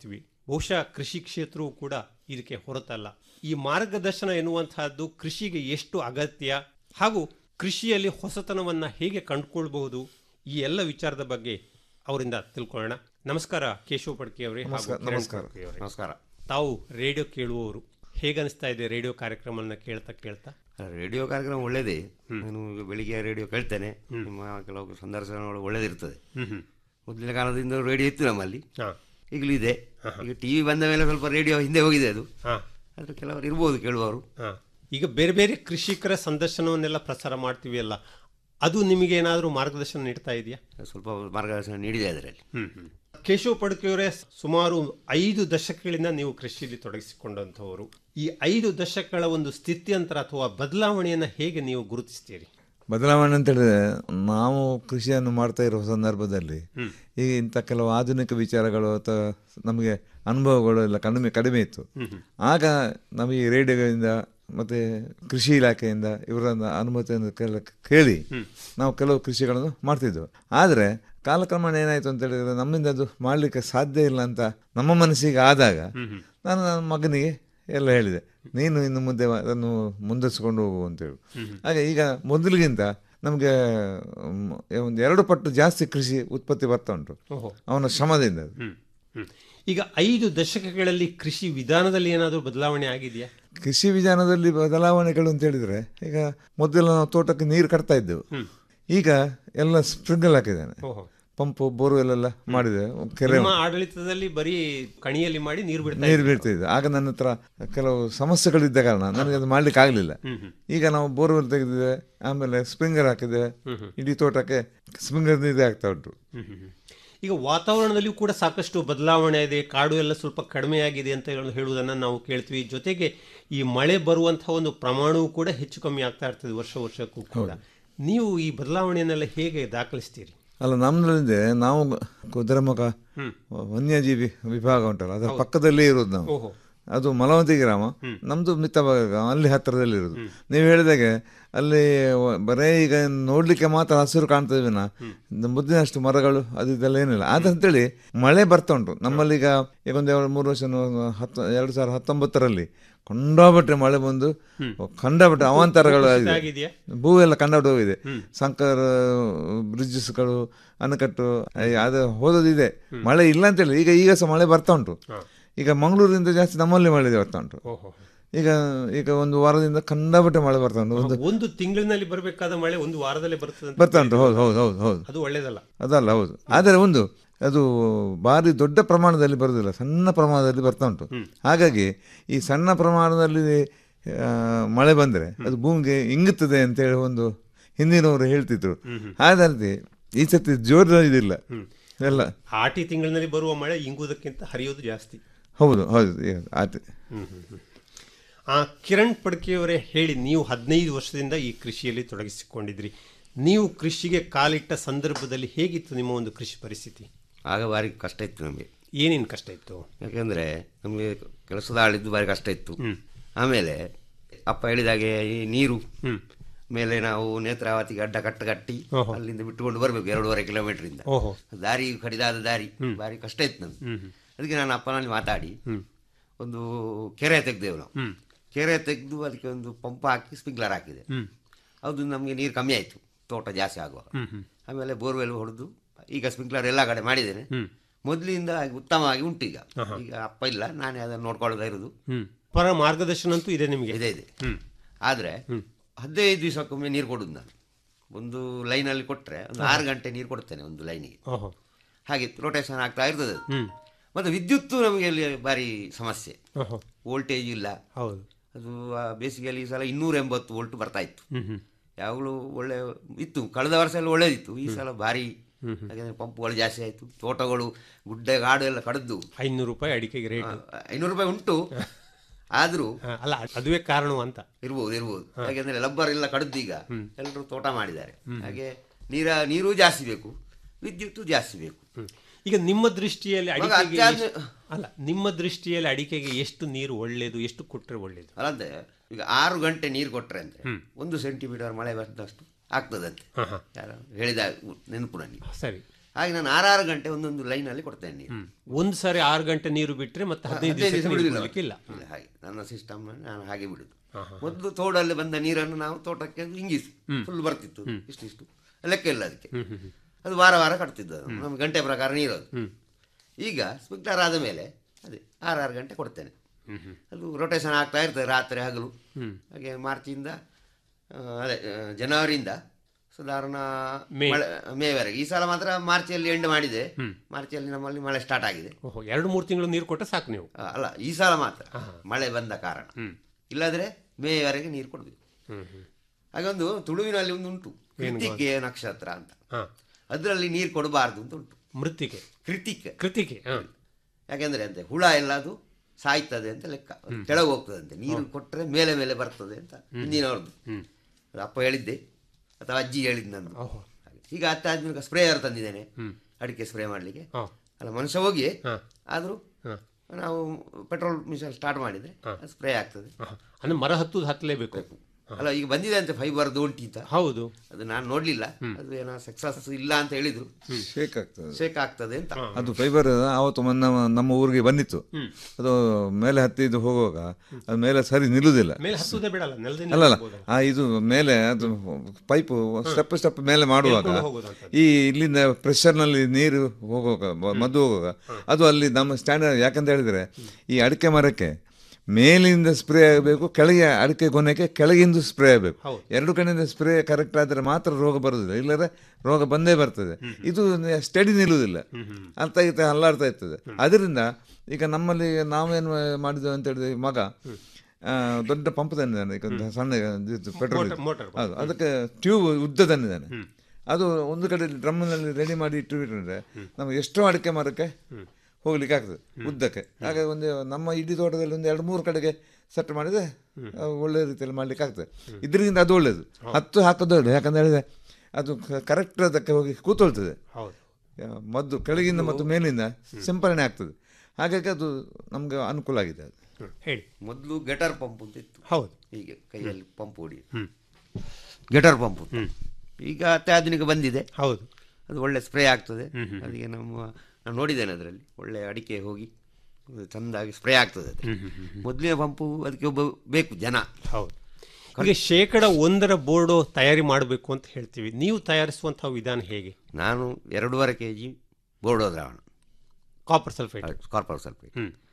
Speaker 12: ಬಹುಶಃ ಕೃಷಿ ಕ್ಷೇತ್ರವೂ ಕೂಡ ಇದಕ್ಕೆ ಹೊರತಲ್ಲ ಈ ಮಾರ್ಗದರ್ಶನ ಎನ್ನುವಂತಹದ್ದು ಕೃಷಿಗೆ ಎಷ್ಟು ಅಗತ್ಯ ಹಾಗೂ ಕೃಷಿಯಲ್ಲಿ ಹೊಸತನವನ್ನ ಹೇಗೆ ಕಂಡುಕೊಳ್ಬಹುದು ಈ ಎಲ್ಲ ವಿಚಾರದ ಬಗ್ಗೆ ಅವರಿಂದ ತಿಳ್ಕೊಳ್ಳೋಣ ನಮಸ್ಕಾರ ಕೇಶವ ಪಡ್ಕೆ ಅವರೇ ಹಾಗೂ
Speaker 13: ನಮಸ್ಕಾರ,
Speaker 12: ಕಿರಣ್
Speaker 13: ನಮಸ್ಕಾರ.
Speaker 12: ಪಡ್ಕೆ ಅವರೇ.
Speaker 13: ನಮಸ್ಕಾರ.
Speaker 12: ತಾವು ರೇಡಿಯೋ ಕೇಳುವವರು ಹೇಗನಿಸ್ತಾ ಇದೆ ರೇಡಿಯೋ ಕಾರ್ಯಕ್ರಮನ ಕೇಳ್ತಾ ಕೇಳ್ತಾ
Speaker 13: ರೇಡಿಯೋ ಕಾರ್ಯಕ್ರಮ ಒಳ್ಳೇದೇ ನಾನು ಈಗ ಬೆಳಿಗ್ಗೆ ರೇಡಿಯೋ ಕೇಳ್ತೇನೆ ನಿಮ್ಮ ಕೆಲವು ಸಂದರ್ಶನಗಳು ಒಳ್ಳೇದಿರ್ತದೆ ಮೊದಲಿನ ಕಾಲದಿಂದ ರೇಡಿಯೋ ಇತ್ತು ನಮ್ಮಲ್ಲಿ ಈಗಲೂ ಇದೆ ಈಗ ಟಿವಿ ಬಂದ ಮೇಲೆ ಸ್ವಲ್ಪ ರೇಡಿಯೋ ಹಿಂದೆ ಹೋಗಿದೆ ಅದು ಆದ್ರೆ ಕೆಲವರು ಇರ್ಬೋದು ಕೇಳುವವರು
Speaker 12: ಹಾ. ಈಗ ಬೇರೆ ಬೇರೆ ಕೃಷಿಕರ ಸಂದರ್ಶನವನ್ನೆಲ್ಲ ಪ್ರಸಾರ ಮಾಡ್ತೀವಿ ಅಲ್ಲ ಅದು ನಿಮಗೆ ಏನಾದರೂ ಮಾರ್ಗದರ್ಶನ ನೀಡ್ತಾ ಇದೆಯಾ
Speaker 13: ಸ್ವಲ್ಪ ಮಾರ್ಗದರ್ಶನ ನೀಡಿದೆ ಅದರಲ್ಲಿ
Speaker 12: ಕೇಶವ ಪಡುಕೆಯವರೇ ಸುಮಾರು ಐದು ದಶಕಗಳಿಂದ ನೀವು ಕೃಷಿಯಲ್ಲಿ ತೊಡಗಿಸಿಕೊಂಡಂಥವರು ಈ ಐದು ದಶಕಗಳ ಒಂದು ಸ್ಥಿತ್ಯಂತರ ಅಥವಾ ಬದಲಾವಣೆಯನ್ನ ಹೇಗೆ ನೀವು ಗುರುತಿಸ್ತೀರಿ
Speaker 14: ಬದಲಾವಣೆ ಅಂತ ಹೇಳಿದ್ರೆ ನಾವು ಕೃಷಿಯನ್ನು ಮಾಡ್ತಾ ಇರುವ ಸಂದರ್ಭದಲ್ಲಿ
Speaker 12: ಹ್ಮ್.
Speaker 14: ಈಗ ಇಂಥ ಕೆಲವು ಆಧುನಿಕ ವಿಚಾರಗಳು ಅಥವಾ ನಮಗೆ ಅನುಭವಗಳು ಎಲ್ಲ ಕಡಿಮೆ ಕಡಿಮೆ ಇತ್ತು
Speaker 12: ಹ್ಮ್ ಹ್ಮ್.
Speaker 14: ಆಗ ನಮಗೆ ಈ ರೇಡಿಯೋಗಳಿಂದ ಮತ್ತೆ ಕೃಷಿ ಇಲಾಖೆಯಿಂದ ಇವರ ಅನುಮತಿಯನ್ನು ಕೆಲ ಕೇಳಿ
Speaker 12: ಹ್ಮ್.
Speaker 14: ನಾವು ಕೆಲವು ಕೃಷಿಗಳನ್ನು ಮಾಡ್ತಿದ್ವು ಆದರೆ ಕಾಲಕ್ರಮೇಣ ಏನಾಯಿತು ಅಂತ ಹೇಳಿದ್ರೆ ನಮ್ಮಿಂದ ಅದು ಮಾಡಲಿಕ್ಕೆ ಸಾಧ್ಯ ಇಲ್ಲ ಅಂತ ನಮ್ಮ ಮನಸ್ಸಿಗೆ ಆದಾಗ
Speaker 12: ಹ್ಮ್ ಹ್ಮ್.
Speaker 14: ನಾನು ನನ್ನ ಮಗನಿಗೆ ಎಲ್ಲ ಹೇಳಿದೆ ನೀನು ಇನ್ನು ಮುಂದೆ ಅದನ್ನು ಮುಂದುವರಿಸಿಕೊಂಡು ಹೋಗು ಅಂತೇಳಿ
Speaker 12: ಹ್ಮ್.
Speaker 14: ಹಾಗೆ ಈಗ ಮೊದಲಿಗಿಂತ ನಮಗೆ ಮ್, ಒಂದು ಎರಡು ಪಟ್ಟು ಜಾಸ್ತಿ ಕೃಷಿ ಉತ್ಪತ್ತಿ ಬರ್ತಾ ಉಂಟು
Speaker 12: ಓಹೋ.
Speaker 14: ಅವನ ಶ್ರಮದಿಂದ ಅದು.
Speaker 12: ಹ್ಮ್. ಹ್ಮ್. ಈಗ ಐದು ದಶಕಗಳಲ್ಲಿ ಕೃಷಿ ವಿಧಾನದಲ್ಲಿ ಏನಾದರೂ ಬದಲಾವಣೆ ಆಗಿದೆಯಾ
Speaker 14: ಕೃಷಿ ವಿಧಾನದಲ್ಲಿ ಬದಲಾವಣೆಗಳು ಅಂತ ಹೇಳಿದ್ರೆ ಈಗ ಮೊದಲು ನಾವು ತೋಟಕ್ಕೆ ನೀರು ಕಟ್ತಾ ಇದ್ದೆವು
Speaker 12: ಹ್ಮ್.
Speaker 14: ಈಗ ಎಲ್ಲ ಸ್ಪ್ರಿಂಕಲ್ ಹಾಕಿದ್ದೇನೆ
Speaker 12: ಓಹೋ.
Speaker 14: ಪಂಪು ಬೋರ್ವೆಲ್ ಎಲ್ಲ ಮಾಡಿದೆ ಕೆರೆ
Speaker 12: ನಿಮ್ಮ ಆಡಳಿತದಲ್ಲಿ ಬರೀ ಕಣಿಯಲ್ಲಿ ಮಾಡಿ ನೀರು ಬಿಡ್ತಾ
Speaker 14: ನೀರು
Speaker 12: ಇದ್ರು.
Speaker 14: ಬೀಳ್ತಿದ್ದೆ ಆಗ ನನ್ನ ಹತ್ರ ಕೆಲವು ಸಮಸ್ಯೆಗಳಿದ್ದ ಕಾರಣ ನನಗೆ ಅದು ಮಾಡ್ಲಿಕ್ಕೆ ಆಗಲಿಲ್ಲ
Speaker 12: ಹ್ಮ್ ಹ್ಮ್.
Speaker 14: ಈಗ ನಾವು ಬೋರ್ವೆಲ್ ತೆಗೆದಿದೆ ಆಮೇಲೆ ಸ್ಪ್ರಿಂಗರ್ ಹಾಕಿದೆ
Speaker 12: ಹ್ಮ್ ಹ್ಮ್.
Speaker 14: ಇಡೀ ತೋಟಕ್ಕೆ ಸ್ಪ್ರಿಂಗರ್ ನೀರೇ ಆಗ್ತಾ ಉಂಟು
Speaker 12: ಹ್ಮ್ ಹ್ಮ್ ಹ್ಮ್. ಈಗ ವಾತಾವರಣದಲ್ಲಿಯೂ ಕೂಡ ಸಾಕಷ್ಟು ಬದಲಾವಣೆ ಇದೆ ಕಾಡು ಎಲ್ಲ ಸ್ವಲ್ಪ ಕಡಿಮೆ ಆಗಿದೆ ಅಂತ ಹೇಳೋ- ಹೇಳುವುದನ್ನು ನಾವು ಕೇಳ್ತೀವಿ ಜೊತೆಗೆ ಈ ಮಳೆ ಬರುವಂತಹ ಒಂದು ಪ್ರಮಾಣವೂ ಕೂಡ ಹೆಚ್ಚು ಕಮ್ಮಿ ಆಗ್ತಾ ಇರ್ತದೆ ವರ್ಷ ವರ್ಷಕ್ಕೂ ಕೂಡ ನೀವು ಈ ಬದಲಾವಣೆಯನ್ನೆಲ್ಲ ಹೇಗೆ ದಾಖಲಿಸ್ತೀರಿ
Speaker 14: ಅಲ್ಲ ನಮ್ಮಲ್ಲಿದೆ ನಾವು ಕುದುರೆಮುಖ
Speaker 12: ಹ್ಮ್.
Speaker 14: ವನ್ಯಜೀವಿ ವಿಭಾಗ ಉಂಟಲ್ಲ ಅದರ ಪಕ್ಕದಲ್ಲೇ ಇರೋದು ನಾವು
Speaker 12: ಓಹೋ.
Speaker 14: ಅದು ಮಲವಂತಿ ಗ್ರಾಮ
Speaker 12: ಹ್ಮ್.
Speaker 14: ನಮ್ದು ಮಿತ್ತ ಭಾಗ ಅಲ್ಲಿ ಹತ್ತಿರದಲ್ಲಿ ಇರೋದು ನೀವು ಹೇಳಿದಾಗೆ ಅಲ್ಲಿ ವ- ಬರೇ ಈಗ ನೋಡ್ಲಿಕ್ಕೆ ಮಾತ್ರ ಹಸಿರು ಕಾಣ್ತದೆ ವಿನ ಮುದ್ದಿನಷ್ಟು ಮರಗಳು ಅದು ಇದೆಲ್ಲ ಏನಿಲ್ಲ ಅದಂತೇಳಿ ಮಳೆ ಬರ್ತಾ ಉಂಟು ನಮ್ಮಲ್ಲಿ ಈಗ ಈಗ ಒಂದು ಎರಡು ಮೂರು ವರ್ಷ ಹತ್ತು ಎರಡು ಸಾವಿರದ ಹತ್ತೊಂಬತ್ತರಲ್ಲಿ ಕಂಡಾಪಟ್ಟೆ ಮಳೆ ಬಂದು ಕಂಡಾಪಟ್ಟೆ ಅವಾಂತರಗಳು ಆಗಿದೆ
Speaker 12: ಆಗಿದೆಯಾ?
Speaker 14: ಭೂ ಎಲ್ಲ ಕಂಡಾಪಟ್ಟೆ ಹೋಗಿದೆ
Speaker 12: ಹ್ಮ್.
Speaker 14: ಸಂಕರ್ ಬ್ರಿಡ್ಜಸ್ಗಳು ಅಣೆಕಟ್ಟು ಅದು ಹೋದದಿದೆ ಮಳೆ ಇಲ್ಲ ಅಂತೇಳಿ ಈಗ ಈಗ ಸಹ ಮಳೆ ಬರ್ತಾ ಉಂಟು ಈಗ ಮಂಗಳೂರಿಂದ ಜಾಸ್ತಿ ನಮ್ಮಲ್ಲಿ ಮಳೆ ಬರ್ತಾ ಉಂಟು
Speaker 12: ಓಹೋ.
Speaker 14: ಈಗ ಈಗ ಒಂದು ವಾರದಿಂದ ಕಂಡಾಪಟ್ಟೆ ಮಳೆ ಬರ್ತಾ ಉಂಟು ಒಂದು
Speaker 12: ಒಂದು ತಿಂಗಳಿನಲ್ಲಿ ಬರಬೇಕಾದ ಮಳೆ ಒಂದು ವಾರದಲ್ಲೇ ಬರ್ತದೆ ಅಂತ
Speaker 14: ಬರ್ತಾ ಉಂಟು ಹೌದು ಹೌದು ಹೌದು ಹೌದು
Speaker 12: ಅದು ಒಳ್ಳೇದಲ್ಲ
Speaker 14: ಅದಲ್ಲ ಹೌದು ಆದರೆ ಒಂದು ಅದು ಭಾರಿ ದೊಡ್ಡ ಪ್ರಮಾಣದಲ್ಲಿ ಬರುವುದಿಲ್ಲ ಸಣ್ಣ ಪ್ರಮಾಣದಲ್ಲಿ ಬರ್ತಾ ಉಂಟು ಹಾಗಾಗಿ ಈ ಸಣ್ಣ ಪ್ರಮಾಣದಲ್ಲಿ ಆ, ಮಳೆ ಬಂದರೆ ಅದು ಭೂಮಿಗೆ ಇಂಗುತ್ತದೆ ಅಂತೇಳಿ ಒಂದು ಹಿಂದಿನವರು ಹೇಳ್ತಿದ್ರು ಹಾಗಾಗಿ ಈ ಸತಿ ಜೋರು ಇದಿಲ್ಲ ಎಲ್ಲ
Speaker 12: ಆಟಿ ತಿಂಗಳಿನಲ್ಲಿ ಬರುವ ಮಳೆ ಇಂಗುವುದಕ್ಕಿಂತ ಹರಿಯೋದು ಜಾಸ್ತಿ
Speaker 14: ಹೌದು ಹೌದು ಈಗ ಆಯ್ತು
Speaker 12: ಹ್ಮ್, ಹ್ಮ್, ಹ್ಮ್. ಆ ಕಿರಣ್ ಪಡ್ಕೆಯವರೇ ಹೇಳಿ ನೀವು ಹದಿನೈದು ವರ್ಷದಿಂದ ಈ ಕೃಷಿಯಲ್ಲಿ ತೊಡಗಿಸಿಕೊಂಡಿದ್ರಿ ನೀವು ಕೃಷಿಗೆ ಕಾಲಿಟ್ಟ ಸಂದರ್ಭದಲ್ಲಿ ಹೇಗಿತ್ತು ನಿಮ್ಮ ಒಂದು ಕೃಷಿ ಪರಿಸ್ಥಿತಿ
Speaker 13: ಆಗ ಭಾರಿ ಕಷ್ಟ ಇತ್ತು ನಮಗೆ
Speaker 12: ಏನೇನು ಕಷ್ಟ ಇತ್ತು
Speaker 13: ಯಾಕೆಂದ್ರೆ ನಮಗೆ ಕೆಲಸದ ಆಳಿದ್ದು ಭಾರಿ ಕಷ್ಟ ಇತ್ತು ಆಮೇಲೆ ಅಪ್ಪ ಹೇಳಿದಾಗೆ ಈ ನೀರು ಮೇಲೆ ನಾವು ನೇತ್ರಾವತಿಗೆ ಅಡ್ಡ ಕಟ್ಟ ಕಟ್ಟಿ
Speaker 12: ಓಹೋ.
Speaker 13: ಅಲ್ಲಿಂದ ಬಿಟ್ಟುಕೊಂಡು ಬರಬೇಕು ಎರಡೂವರೆ ಕಿಲೋಮೀಟರ್ ಇಂದ
Speaker 12: ಓಹೋ.
Speaker 13: ದಾರಿ ಕಡಿದಾದ ದಾರಿ ಭಾರಿ ಕಷ್ಟ ಇತ್ತು ನಮ್ಗೆ ಅದಕ್ಕೆ ನಾನು ಅಪ್ಪನಲ್ಲಿ ಮಾತಾಡಿ ಒಂದು ಕೆರೆ ತೆಗ್ದೇವು ನಾವು ಕೆರೆ ತೆಗೆದು ಅದಕ್ಕೆ ಒಂದು ಪಂಪ್ ಹಾಕಿ ಸ್ಪ್ರಿಂಕ್ಲರ್ ಹಾಕಿದೆ ಅದು ನಮಗೆ ನೀರು ಕಮ್ಮಿ ಆಯಿತು ತೋಟ ಜಾಸ್ತಿ ಆಗುವಾಗ ಆಮೇಲೆ ಬೋರ್ವೆಲ್ ಹೊಡೆದು ಈಗ ಸ್ಪ್ರಿಂಕ್ಲರ್ ಎಲ್ಲ ಕಡೆ ಮಾಡಿದ್ದೇನೆ ಮೊದಲಿಂದ ಉತ್ತಮವಾಗಿ ಉಂಟು ಈಗ ಈಗ ಅಪ್ಪ ಇಲ್ಲ ನಾನೇ ಅದನ್ನು ನೋಡ್ಕೊಳ್ಳೋದೇ ಇರೋದು
Speaker 12: ಪರ ಮಾರ್ಗದರ್ಶನ ಅಂತೂ ಇದೆ ನಿಮಗೆ
Speaker 13: ಇದೆ ಇದೆ ಆದರೆ ಹದಿನೈದು ದಿವಸಕ್ಕೊಮ್ಮೆ ನೀರು ಕೊಡುದು ನಾನು ಒಂದು ಲೈನಲ್ಲಿ ಕೊಟ್ಟರೆ ಒಂದು ಆರು ಗಂಟೆ ನೀರು ಕೊಡ್ತೇನೆ ಒಂದು ಲೈನಿಗೆ
Speaker 12: ಓಹೋ.
Speaker 13: ಹಾಗೆ ರೊಟೇಷನ್ ಆಗ್ತಾ ಇರ್ತದೆ ಅದು ಮತ್ತು ವಿದ್ಯುತ್ತು ನಮಗೆ ಅಲ್ಲಿ ಭಾರಿ ಸಮಸ್ಯೆ
Speaker 12: ಓಹೋ.
Speaker 13: ವೋಲ್ಟೇಜ್ ಇಲ್ಲ
Speaker 12: ಹೌದು
Speaker 13: ಅದು ಆ ಬೇಸಿಗೆಯಲ್ಲಿ ಈ ಸಲ ಇನ್ನೂರ ಎಂಬತ್ತು ವೋಲ್ಟ್ ಬರ್ತಾ ಇತ್ತು
Speaker 12: ಹ್ಮ್ ಹ್ಮ್.
Speaker 13: ಯಾವಾಗಲೂ ಒಳ್ಳೆ ಇತ್ತು ಕಳೆದ ವರ್ಷ ಎಲ್ಲ ಒಳ್ಳೇದಿತ್ತು ಈ ಸಲ ಭಾರಿ ಯಾಕಂದ್ರೆ ಪಂಪ್ಗಳು ಜಾಸ್ತಿ ಆಯಿತು ತೋಟಗಳು ಗುಡ್ಡ ಕಾಡು ಎಲ್ಲ ಕಡಿದು
Speaker 12: ಐನೂರು ರೂಪಾಯಿ ಅಡಿಕೆಗೆ ರೇಟ್
Speaker 13: ಐನೂರು ರೂಪಾಯಿ ಉಂಟು ಆದರೂ
Speaker 12: ಅಲ್ಲ ಅದುವೇ ಕಾರಣ ಅಂತ
Speaker 13: ಇರ್ಬೋದು ಇರ್ಬೋದು ಯಾಕೆಂದ್ರೆ ಲಬ್ಬರ್ ಎಲ್ಲ ಕಡಿದು ಈಗ ಎಲ್ಲರೂ ತೋಟ ಮಾಡಿದ್ದಾರೆ ಹಾಗೆ ನೀರ ನೀರು ಜಾಸ್ತಿ ಬೇಕು ವಿದ್ಯುತ್ತು ಜಾಸ್ತಿ ಬೇಕು
Speaker 12: ಈಗ ನಿಮ್ಮ ದೃಷ್ಟಿಯಲ್ಲಿ
Speaker 13: ಇವಾಗ
Speaker 12: ಅಡಿಕೆಗೆ
Speaker 13: ಅತ್ಯಾದ-
Speaker 12: ಎಷ್ಟು- ಅಲ್ಲ ನಿಮ್ಮ ದೃಷ್ಟಿಯಲ್ಲಿ ಅಡಿಕೆಗೆ ಎಷ್ಟು ನೀರು ಒಳ್ಳೇದು ಎಷ್ಟು ಕೊಟ್ಟರೆ ಒಳ್ಳೇದು
Speaker 13: ಅಲ್ಲದೆ ಈಗ ಆರು ಗಂಟೆ ನೀರು ಕೊಟ್ಟರೆ ಅಂದ್ರೆ ಒಂದು ಸೆಂಟಿಮೀಟರ್ ಮಳೆ ಬಂದಷ್ಟು ಆಗ್ತದಂತೆ
Speaker 12: ಹಾ, ಹಾ.
Speaker 13: ಯಾರು ಹೇಳಿದ ನೆನಪು ನನಗೆ
Speaker 12: ಸರಿ
Speaker 13: ಹಾಗೆ ನಾನು ಆರಾರು ಗಂಟೆ ಒಂದೊಂದು ಲೈನಲ್ಲಿ ಕೊಡ್ತೇನೆ ನೀರು
Speaker 12: ಒಂದು ಸಾರಿ ಆರು ಗಂಟೆ ನೀರು ಬಿಟ್ರೆ ಮತ್ತೆ ಹದಿನೈದು
Speaker 13: ಹದಿನೈದು
Speaker 12: ದಿವಸ
Speaker 13: ದಿವಸ ಬಿಡುದಿಲ್ಲ
Speaker 12: ಬಿಡಲಿಕ್ಕಿಲ್ಲ
Speaker 13: ಇಲ್ಲ ಹಾಗೆ ನನ್ನ ಸಿಸ್ಟಮ್ ನಾನು ಹಾಗೆ ಬಿಡುದು ಮೊದಲು ತೋಡಲ್ಲಿ ಬಂದ ನೀರನ್ನು ನಾವು ತೋಟಕ್ಕೆ ಹಿಂಗಿಸಿ ಫುಲ್ ಬರ್ತಿತ್ತು ಇಷ್ಟಿಷ್ಟು ಲೆಕ್ಕ ಇಲ್ಲ ಅದಕ್ಕೆ ಅದು ವಾರ ವಾರ ಕಟ್ತಿದ್ದು ಅದು. ನಮ್ಗೆ ಗಂಟೆ ಪ್ರಕಾರ ನೀರು ಅದು ಈಗ ಸ್ಪ್ರಿಂಕ್ಲರ್ ಆದ ಮೇಲೆ ಅದೇ ಆರಾರು ಗಂಟೆ ಕೊಡ್ತೇನೆ ಅದು ರೊಟೇಷನ್ ಆಗ್ತಾ ಇರ್ತದೆ ರಾತ್ರಿ ಹಗಲು ಹಾಗೆ ಮಾರ್ಚಿಂದ ಆ, ಅದೇ ಆ, ಜನವರಿಯಿಂದ ಸಾಧಾರಣ
Speaker 12: ಮೇ.
Speaker 13: ಮಳೆ ಮೇವರೆಗೆ ಈ ಸಲ ಮಾತ್ರ ಮಾರ್ಚಿಯಲ್ಲಿ ಎಂಡ್ ಮಾಡಿದೆ ಮಾರ್ಚಿಯಲ್ಲಿ ನಮ್ಮಲ್ಲಿ ಮಳೆ ಸ್ಟಾರ್ಟ್ ಆಗಿದೆ
Speaker 12: ಓಹೋ ಎರಡು ಮೂರು ತಿಂಗಳು ನೀರು ಕೊಟ್ಟರೆ ಸಾಕು ನೀವು
Speaker 13: ಆ, ಅಲ್ಲ ಈ ಸಲ ಮಾತ್ರ ಮಳೆ ಬಂದ ಕಾರಣ ಇಲ್ಲದ್ರೆ ಮೇವರೆಗೆ ನೀರು ಕೊಡಬೇಕು ಹಾಗೆ ಒಂದು ತುಳುವಿನಲ್ಲಿ ಒಂದು ಉಂಟು ಕೃತಿಕೆ ನಕ್ಷತ್ರ ಅಂತ ಅದರಲ್ಲಿ ನೀರು ಕೊಡಬಾರ್ದು ಅಂತ ಉಂಟು
Speaker 12: ಮೃತ್ತಿಕೆ
Speaker 13: ಕೃತಿಕೆ
Speaker 12: ಕೃತಿಕೆ
Speaker 13: ಯಾಕೆಂದ್ರೆ ಅಂತೆ ಹುಳ ಎಲ್ಲ ಅದು ಸಾಯ್ತದೆ ಅಂತ ಲೆಕ್ಕ ಅದು ಕೆಳಗೆ ಹೋಗ್ತದೆ ಅಂತೆ ನೀರು ಕೊಟ್ಟರೆ ಮೇಲೆ ಮೇಲೆ ಬರ್ತದೆ ಅಂತ ಹಿಂದಿನವ್ರದ್ದು ಅದು ಅಪ್ಪ ಹೇಳಿದ್ದೆ ಅಥವಾ ಅಜ್ಜಿ ಹೇಳಿದ್ದು ನಾನು ಹಾಗೆ. ಈಗ ಅತ್ತ ಆದ್ಮೇಲೆ ಸ್ಪ್ರೇಯರ್ ತಂದಿದ್ದೇನೆ ಅಡಿಕೆ ಸ್ಪ್ರೇ ಮಾಡಲಿಕ್ಕೆ ಅಲ್ಲ ಮನುಷ್ಯ ಹೋಗಿ ಆದರೂ ನಾವು ಪೆಟ್ರೋಲ್ ಮಿಷನ್ ಸ್ಟಾರ್ಟ್ ಮಾಡಿದ್ರೆ ಸ್ಪ್ರೇ ಆಗ್ತದೆ
Speaker 12: ಅಂದ್ರೆ ಮರ ಹತ್ತುದು ಹತ್ತಲೇಬೇಕು
Speaker 13: ಅಲ್ಲ ಈಗ ಬಂದಿದೆ ಅಂತ ಫೈಬರ್ ದೋಂಟಿ ಅಂತ
Speaker 12: ಹೌದು
Speaker 13: ಅದು ನಾನು ನೋಡ್ಲಿಲ್ಲ ಅದು ಏನೋ ಸಕ್ಸಸ್ ಇಲ್ಲ ಅಂತ ಹೇಳಿದ್ರು
Speaker 14: ಶೇಕ್ ಆಗ್ತದೆ
Speaker 13: ಶೇಕ್ ಆಗ್ತದೆ ಅಂತ
Speaker 14: ಅದು ಫೈಬರ್ ಆವತ್ತು ಮೊನ್ನೆ ನಮ್ಮ ನಮ್ಮ ಊರಿಗೆ ಬಂದಿತ್ತು ಅದು ಮೇಲೆ ಹತ್ತಿದ್ದು ಹೋಗುವಾಗ ಅದು ಮೇಲೆ ಸರಿ ನಿಲ್ಲುವುದಿಲ್ಲ
Speaker 12: ಮೇಲೆ ಹತ್ತುದೇ ಬಿಡಲ್ಲ ನೆಲದಿಂದ
Speaker 14: ಅಲ್ಲಲ್ಲ ಆ ಇದು ಮೇಲೆ ಅದು ಪೈಪು ಸ್ಟೆಪ್ ಸ್ಟೆಪ್ ಮೇಲೆ ಮಾಡುವಾಗ
Speaker 12: ಎಳ್ಕೊಂಡು ಹೋಗೋದಂಥದ್ದು.
Speaker 14: ಈ ಇಲ್ಲಿಂದ ಪ್ರೆಷರ್ನಲ್ಲಿ ನೀರು ಹೋಗುವಾಗ ಮ- ಮದ್ದು ಹೋಗುವಾಗ ಅದು ಅಲ್ಲಿ ನಮ್ಮ ಸ್ಟ್ಯಾಂಡರ್ಡ್ ಯಾಕಂತ ಹೇಳಿದ್ರೆ ಈ ಅಡಿಕೆ ಮರಕ್ಕೆ ಮೇಲಿಂದ ಸ್ಪ್ರೇ ಆಗಬೇಕು ಕೆಳಗೆ ಅಡಿಕೆ ಗೊನೆಗೆ ಕೆಳಗಿಂದ ಸ್ಪ್ರೇ ಆಗಬೇಕು ಎರಡು ಕಡೆಯಿಂದ ಸ್ಪ್ರೇ ಕರೆಕ್ಟ್ ಆದರೆ ಮಾತ್ರ ರೋಗ ಬರುವುದಿಲ್ಲ ಇಲ್ಲದ್ರೆ ರೋಗ ಬಂದೇ ಬರ್ತದೆ ಇದು ಸ್ಟಡಿ ನಿಲ್ಲುವುದಿಲ್ಲ ಅರ್ಥ ಇರ್ತದೆ ಹಲ್ಲಾಡ್ತಾ ಇರ್ತದೆ ಅದರಿಂದ ಈಗ ನಮ್ಮಲ್ಲಿ ನಾವೇನು ಮಾಡಿದ್ದೇವೆ ಅಂತ ಹೇಳಿದ್ರೆ ಈ ಮಗ ಆ, ದೊಡ್ಡ ಪಂಪ್ ತಂದಿದ್ದಾನೆ ಈಗ ಒಂದು ಸಣ್ಣ ಇದು ಪೆಟ್ರೋಲ್
Speaker 12: ಮೋಟರ್- ಮೋಟರ್
Speaker 14: ಹೌದು ಅದಕ್ಕೆ ಟ್ಯೂಬ್ ಉದ್ದ ತಂದಿದ್ದಾನೆ ಅದು ಒಂದು ಕಡೆ ಡ್ರಮ್ನಲ್ಲಿ ರೆಡಿ ಮಾಡಿ ಇಟ್ಟುಬಿಟ್ರೆ ನಮಗೆ ಎಷ್ಟೋ ಅಡಿಕೆ ಮರಕ್ಕೆ ಹೋಗ್ಲಿಕ್ಕೆ ಆಗ್ತದೆ ಉದ್ದಕ್ಕೆ ಹಾಗೆ ಒಂದು ನಮ್ಮ ಇಡೀ ತೋಟದಲ್ಲಿ ಒಂದು ಎರಡು ಮೂರು ಕಡೆಗೆ ಸೆಟ್ ಮಾಡಿದ್ರೆ ಆ, ಒಳ್ಳೆ ರೀತಿಯಲ್ಲಿ ಮಾಡ್ಲಿಕ್ಕೆ ಆಗ್ತದೆ ಇದರಿಂದ ಅದು ಒಳ್ಳೆಯದು ಹತ್ತು ಹಾಕೋದು ಒಳ್ಳೆ ಯಾಕಂತ ಹೇಳಿದ್ರೆ ಅದು ಕರೆಕ್ಟ್ ಅದಕ್ಕೆ ಹೋಗಿ ಕೂತ್ಕೊಳ್ತದೆ
Speaker 12: ಹೌದು
Speaker 14: ಆ, ಮದ್ದು ಕೆಳಗಿಂದ ಮತ್ತು ಮೇಲಿಂದ ಸಿಂಪರಣೆ ಆಗ್ತದೆ ಹಾಗಾಗಿ ಅದು ನಮಗೆ ಅನುಕೂಲ ಆಗಿದೆ ಅದು
Speaker 12: ಹೇಳಿ
Speaker 13: ಮೊದಲು ಗೆಟರ್ ಪಂಪ್ ಅಂತ ಇತ್ತು
Speaker 12: ಹೌದು
Speaker 13: ಹೀಗೆ ಕೈಯಲ್ಲಿ ಪಂಪ್ ಹೊಡಿ ಗೆಟರ್ ಪಂಪ್ ಈಗ ಅತ್ಯಾಧುನಿಕ ಬಂದಿದೆ
Speaker 12: ಹೌದು
Speaker 13: ಅದು ಒಳ್ಳೆ ಸ್ಪ್ರೇ ಆಗ್ತದೆ ಅದಕ್ಕೆ ನಮ್ಮ ನಾನು ನೋಡಿದ್ದೇನೆ ಅದರಲ್ಲಿ ಒಳ್ಳೆ ಅಡಿಕೆ ಹೋಗಿ ಚೆಂದಾಗಿ ಸ್ಪ್ರೇ ಆಗ್ತದೆ ಅದು ಮೊದಲಿನ ಪಂಪು ಅದಕ್ಕೆ ಒಬ್ಬ ಬೇಕು ಜನ
Speaker 12: ಹೌದು ಈಗ ಶೇಕಡ ಒಂದರ ಬೋರ್ಡು ತಯಾರಿ ಮಾಡಬೇಕು ಅಂತ ಹೇಳ್ತೀವಿ ನೀವು ತಯಾರಿಸುವಂತಹ ವಿಧಾನ ಹೇಗೆ
Speaker 13: ನಾನು ಎರಡೂವರೆ ಕೆ ಜಿ ಬೋರ್ಡೋ ದ್ರಾವಣ
Speaker 12: ಕಾಪರ್ ಸಲ್ಫೇಟ್
Speaker 13: ಕಾರ್ಪಲ್ ಸಲ್ಫೇಟ್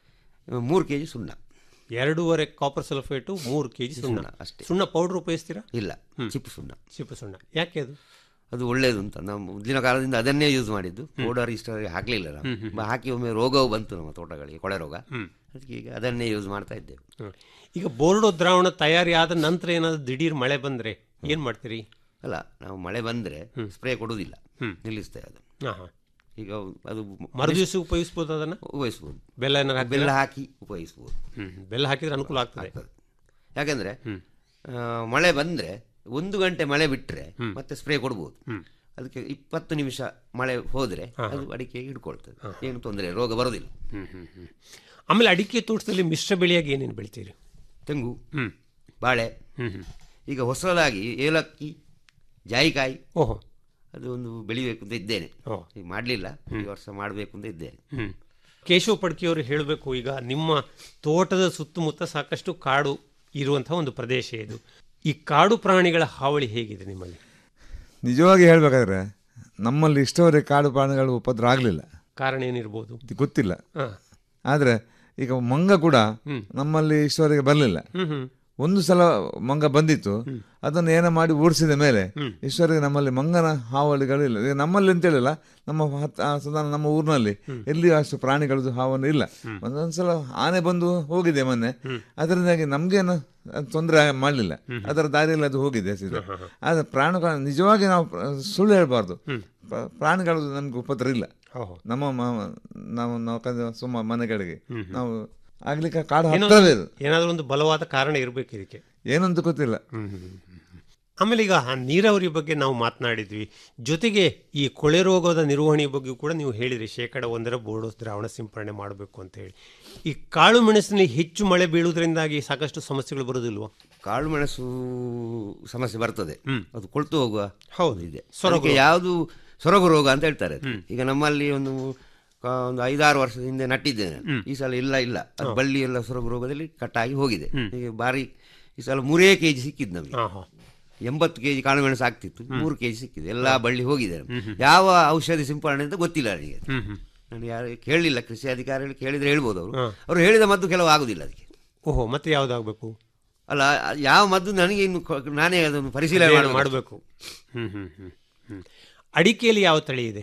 Speaker 13: ಮೂರು ಕೆ ಜಿ ಸುಣ್ಣ
Speaker 12: ಎರಡೂವರೆ ಕಾಪರ್ ಸಲ್ಫೇಟು ಮೂರು ಕೆ ಜಿ ಸುಣ್ಣ
Speaker 13: ಸುಣ್ಣ ಅಷ್ಟೇ.
Speaker 12: ಸುಣ್ಣ ಪೌಡರ್ ಉಪಯೋಗಿಸ್ತೀರಾ
Speaker 13: ಇಲ್ಲ ಚಿಪ್ಪು ಸುಣ್ಣ
Speaker 12: ಚಿಪ್ಪು ಸುಣ್ಣ ಯಾಕೆ ಅದು
Speaker 13: ಅದು ಒಳ್ಳೇದು ಅಂತ ನಾವು ಮೊದಲಿನ ಕಾಲದಿಂದ ಅದನ್ನೇ ಯೂಸ್ ಮಾಡಿದ್ದು ಪೌಡರ್ ಇಷ್ಟವರೆಗೆ ಹಾಕಲಿಲ್ಲ ನಾವು ಬ- ಹಾಕಿ ಒಮ್ಮೆ ರೋಗವು ಬಂತು ನಮ್ಮ ತೋಟಗಳಿಗೆ ಕೊಳೆ ರೋಗ ಅದಕ್ಕೆ ಈಗ ಅದನ್ನೇ ಯೂಸ್ ಮಾಡ್ತಾ ಇದ್ದೇವೆ
Speaker 12: ಹ್ಮ್. ಈಗ ಬೋರ್ಡೋ ದ್ರಾವಣ ತಯಾರಿ ಆದ ನಂತರ ಏನಾದ್ರು ದಿಢೀರ್ ಮಳೆ ಬಂದ್ರೆ ಏನ್ ಮಾಡ್ತೀರಿ
Speaker 13: ಅಲ್ಲ ನಾವು ಮಳೆ ಬಂದರೆ ಸ್ಪ್ರೇ ಕೊಡುವುದಿಲ್ಲ
Speaker 12: ಹ್ಮ್.
Speaker 13: ನಿಲ್ಲಿಸ್ತೇವೆ ಅದು
Speaker 12: ಹಾ, ಹಾ.
Speaker 13: ಈಗ ಅದು
Speaker 12: ಮರುದಿವಸ ಉಪಯೋಗಿಸ್ಬೋದು ಅದನ್ನ
Speaker 13: ಉಪಯೋಗಿಸ್ಬೋದು
Speaker 12: ಬೆಲ್ಲ ಏನಾರು ಹಾಕ್ತೀರಾ?
Speaker 13: ಬೆಲ್ಲ ಹಾಕಿ ಉಪಯೋಗಿಸ್ಬೋದು
Speaker 12: ಹ್ಮ್. ಬೆಲ್ಲ ಹಾಕಿದ್ರೆ ಅನುಕೂಲ ಆಗ್ತದೆ
Speaker 13: ಯಾಕಂದ್ರೆ ಆ, ಮಳೆ ಬಂದ್ರೆ ಒಂದು ಗಂಟೆ ಮಳೆ ಬಿಟ್ಟರೆ ಮತ್ತೆ ಸ್ಪ್ರೇ ಕೊಡ್ಬೋದು ಅದಕ್ಕೆ ಇಪ್ಪತ್ತು ನಿಮಿಷ ಮಳೆ ಹೋದ್ರೆ ಅದು ಅಡಿಕೆಗೆ ಹಿಡ್ಕೊಳ್ತದೆ ಏನು ತೊಂದರೆ ರೋಗ ಬರೋದಿಲ್ಲ
Speaker 12: ಹ್ಮ್, ಹ್ಮ್, ಹ್ಮ್. ಆಮೇಲೆ ಅಡಿಕೆ ತೋಟದಲ್ಲಿ ಮಿಶ್ರ ಬೆಳೆಯಾಗಿ ಏನೇನು ಬೆಳಿತೀರಿ
Speaker 13: ತೆಂಗು
Speaker 12: ಹ್ಮ್.
Speaker 13: ಬಾಳೆ
Speaker 12: ಹ್ಮ್, ಹ್ಮ್.
Speaker 13: ಈಗ ಹೊಸದಾಗಿ ಏಲಕ್ಕಿ ಜಾಯಿಕಾಯಿ
Speaker 12: ಓಹೋ
Speaker 13: ಅದು ಒಂದು ಬೆಳಿಬೇಕು ಅಂತ ಇದ್ದೇನೆ
Speaker 12: ಓ.
Speaker 13: ಈಗ ಮಾಡಲಿಲ್ಲ ಈ ವರ್ಷ ಮಾಡಬೇಕು ಅಂತ ಇದ್ದೇನೆ
Speaker 12: ಹ್ಮ್. ಕೇಶವ ಪಡ್ಕಿಯವರು ಹೇಳಬೇಕು ಈಗ ನಿಮ್ಮ ತೋಟದ ಸುತ್ತಮುತ್ತ ಸಾಕಷ್ಟು ಕಾಡು ಇರುವಂತಹ ಒಂದು ಪ್ರದೇಶ ಇದು ಈ ಕಾಡು ಪ್ರಾಣಿಗಳ ಹಾವಳಿ ಹೇಗಿದೆ ನಿಮ್ಮಲ್ಲಿ
Speaker 14: ನಿಜವಾಗಿ ಹೇಳಬೇಕಾದ್ರೆ ನಮ್ಮಲ್ಲಿ ಇಷ್ಟವರೆಗೆ ಕಾಡು ಪ್ರಾಣಿಗಳು ಉಪದ್ರ ಆಗಲಿಲ್ಲ
Speaker 12: ಕಾರಣ ಏನಿರ್ಬೋದು
Speaker 14: ಗೊತ್ತಿಲ್ಲ
Speaker 12: ಹಾ.
Speaker 14: ಆದರೆ ಈಗ ಮಂಗ ಕೂಡ
Speaker 12: ಹ್ಮ್.
Speaker 14: ನಮ್ಮಲ್ಲಿ ಇಷ್ಟವರೆಗೆ ಬರಲಿಲ್ಲ
Speaker 12: ಹ್ಮ್, ಹ್ಮ್.
Speaker 14: ಒಂದು ಸಲ ಮಂಗ ಬಂದಿತ್ತು ಅದನ್ನು ಏನೋ ಮಾಡಿ ಓಡಿಸಿದ ಮೇಲೆ ಇಷ್ಟವರೆಗೆ ನಮ್ಮಲ್ಲಿ ಮಂಗನ ಹಾವಳಿಗಳಿಲ್ಲ ಈಗ ನಮ್ಮಲ್ಲಿ ಅಂತ ಹೇಳಿಲ್ಲ ನಮ್ಮ ಹತ್- ಆ ಸಾಧಾರಣ ನಮ್ಮ ಊರಿನಲ್ಲಿ ಎಲ್ಲಿ ಅಷ್ಟು ಪ್ರಾಣಿಗಳದ್ದು ಹಾವನ್ನು ಇಲ್ಲ ಒಂದೊಂದ್ಸಲ ಆನೆ ಬಂದು ಹೋಗಿದೆ ಮೊನ್ನೆ ಅದರಿಂದಾಗಿ ನಮಗೇನು ತೊಂದರೆ ಮಾಡಲಿಲ್ಲ ಅದರ ದಾರಿಯಲ್ಲಿ ಅದು ಹೋಗಿದೆ ಸೀದಾ ಆದರೆ ಪ್ರಾಣಿಗಳ ನಿಜವಾಗಿ ನಾವು ಪ್ರ- ಸುಳ್ಳು ಹೇಳಬಾರ್ದು ಪ್ರಾಣಿಗಳದ್ದು ನಮ್ಗೆ ಉಪದ್ರ ಇಲ್ಲ
Speaker 12: ಓಹೋ.
Speaker 14: ನಮ್ಮ ಮ- ನಾವು ನಾವು ಕಂದ ಸುಮ್ಮ ಮನೆಗಳಿಗೆ ನಾವು ಆಗ್ಲಿಕ್ಕೆ ಕಾಡು
Speaker 12: ಏನೋ
Speaker 14: ಹತ್ತವೇ ಇದು
Speaker 12: ಏನಾದ್ರೂ ಒಂದು ಬಲವಾದ ಕಾರಣ ಇರಬೇಕು ಇದಕ್ಕೆ
Speaker 14: ಏನಂತ ಗೊತ್ತಿಲ್ಲ
Speaker 12: ಆಮೇಲೆ ಈಗ ಆ ನೀರಾವರಿ ಬಗ್ಗೆ ನಾವು ಮಾತನಾಡಿದ್ವಿ ಜೊತೆಗೆ ಈ ಕೊಳೆ ರೋಗದ ನಿರ್ವಹಣೆ ಬಗ್ಗೆ ಕೂಡ ನೀವು ಹೇಳಿದ್ರಿ ಶೇಕಡ ಒಂದರ ಬೋರ್ಡು ದ್ರಾವಣ ಸಿಂಪರಣೆ ಮಾಡಬೇಕು ಅಂತ ಹೇಳಿ ಈ ಕಾಳು ಮೆಣಸಿನಲ್ಲಿ ಹೆಚ್ಚು ಮಳೆ ಬೀಳುವುದರಿಂದಾಗಿ ಸಾಕಷ್ಟು ಸಮಸ್ಯೆಗಳು ಬರೋದಿಲ್ವಾ
Speaker 13: ಕಾಳು ಮೆಣಸು ಸಮಸ್ಯೆ ಬರ್ತದೆ ಅದು ಕೊಳ್ತು ಹೋಗುವ
Speaker 12: ಹೌದು
Speaker 13: ಇದೆ
Speaker 12: ಸೊರಗು
Speaker 13: ಅದಕ್ಕೆ ಯಾವುದು ಸೊರಗು ರೋಗ ಅಂತ ಹೇಳ್ತಾರೆ ಅದಕ್ಕೆ. ಈಗ ನಮ್ಮಲ್ಲಿ ಒಂದು ಕ- ಒಂದು ಐದಾರು ವರ್ಷದ ಹಿಂದೆ ನಟ್ಟಿದ್ದೇನೆ ನಾನು. ಈ ಸಲ ಇಲ್ಲ ಇಲ್ಲ ಅದು ಬಳ್ಳಿ ಎಲ್ಲ ಸೊರಗು ರೋಗದಲ್ಲಿ ಕಟ್ಟಾಗಿ ಹೋಗಿದೆ ಈಗ ಬಾರಿ ಈ ಸಲ ಮೂರೇ ಕೆ ಜಿ ಸಿಕ್ಕಿದ್ದು ನಮಗೆ ಎಂಬತ್ತು ಕೆ ಜಿ ಕಾಳುಮೆಣಸು ಆಗ್ತಿತ್ತು ಮೂರು ಕೆ ಜಿ ಸಿಕ್ಕಿದೆ ಎಲ್ಲ ಬಳ್ಳಿ ಹೋಗಿದೆ ನಮ್ಗೆ. ಯಾವ ಔಷಧಿ ಸಿಂಪಡಣೆ ಅಂತ ಗೊತ್ತಿಲ್ಲ ನನಗೆ ನಾನು ಯಾರು ಕೇಳಲಿಲ್ಲ ಕೃಷಿ ಅಧಿಕಾರಿಗಳು ಕೇಳಿದ್ರೆ ಹೇಳ್ಬೋದು ಅವರು ಅವರು ಹೇಳಿದ ಮದ್ದು ಕೆಲವು ಆಗುದಿಲ್ಲ ಅದಕ್ಕೆ
Speaker 12: ಓಹೋ ಮತ್ತೆ ಯಾವ್ದಾಗಬೇಕು
Speaker 13: ಅಲ್ಲ ಅದ್ ಯಾವ ಮದ್ದು ನನಗೆ ಇನ್ನು ಕೊ- ನಾನೇ ಅದನ್ನು ಪರಿಶೀಲನೆ ಮಾಡಬೇಕು
Speaker 12: ಮಾಡಬೇಕು ಹ್ಮ್ ಹ್ಮ್ ಹ್ಮ್ ಹ್ಮ್ ಅಡಿಕೆಯಲ್ಲಿ ಯಾವ ತಳಿ ಇದೆ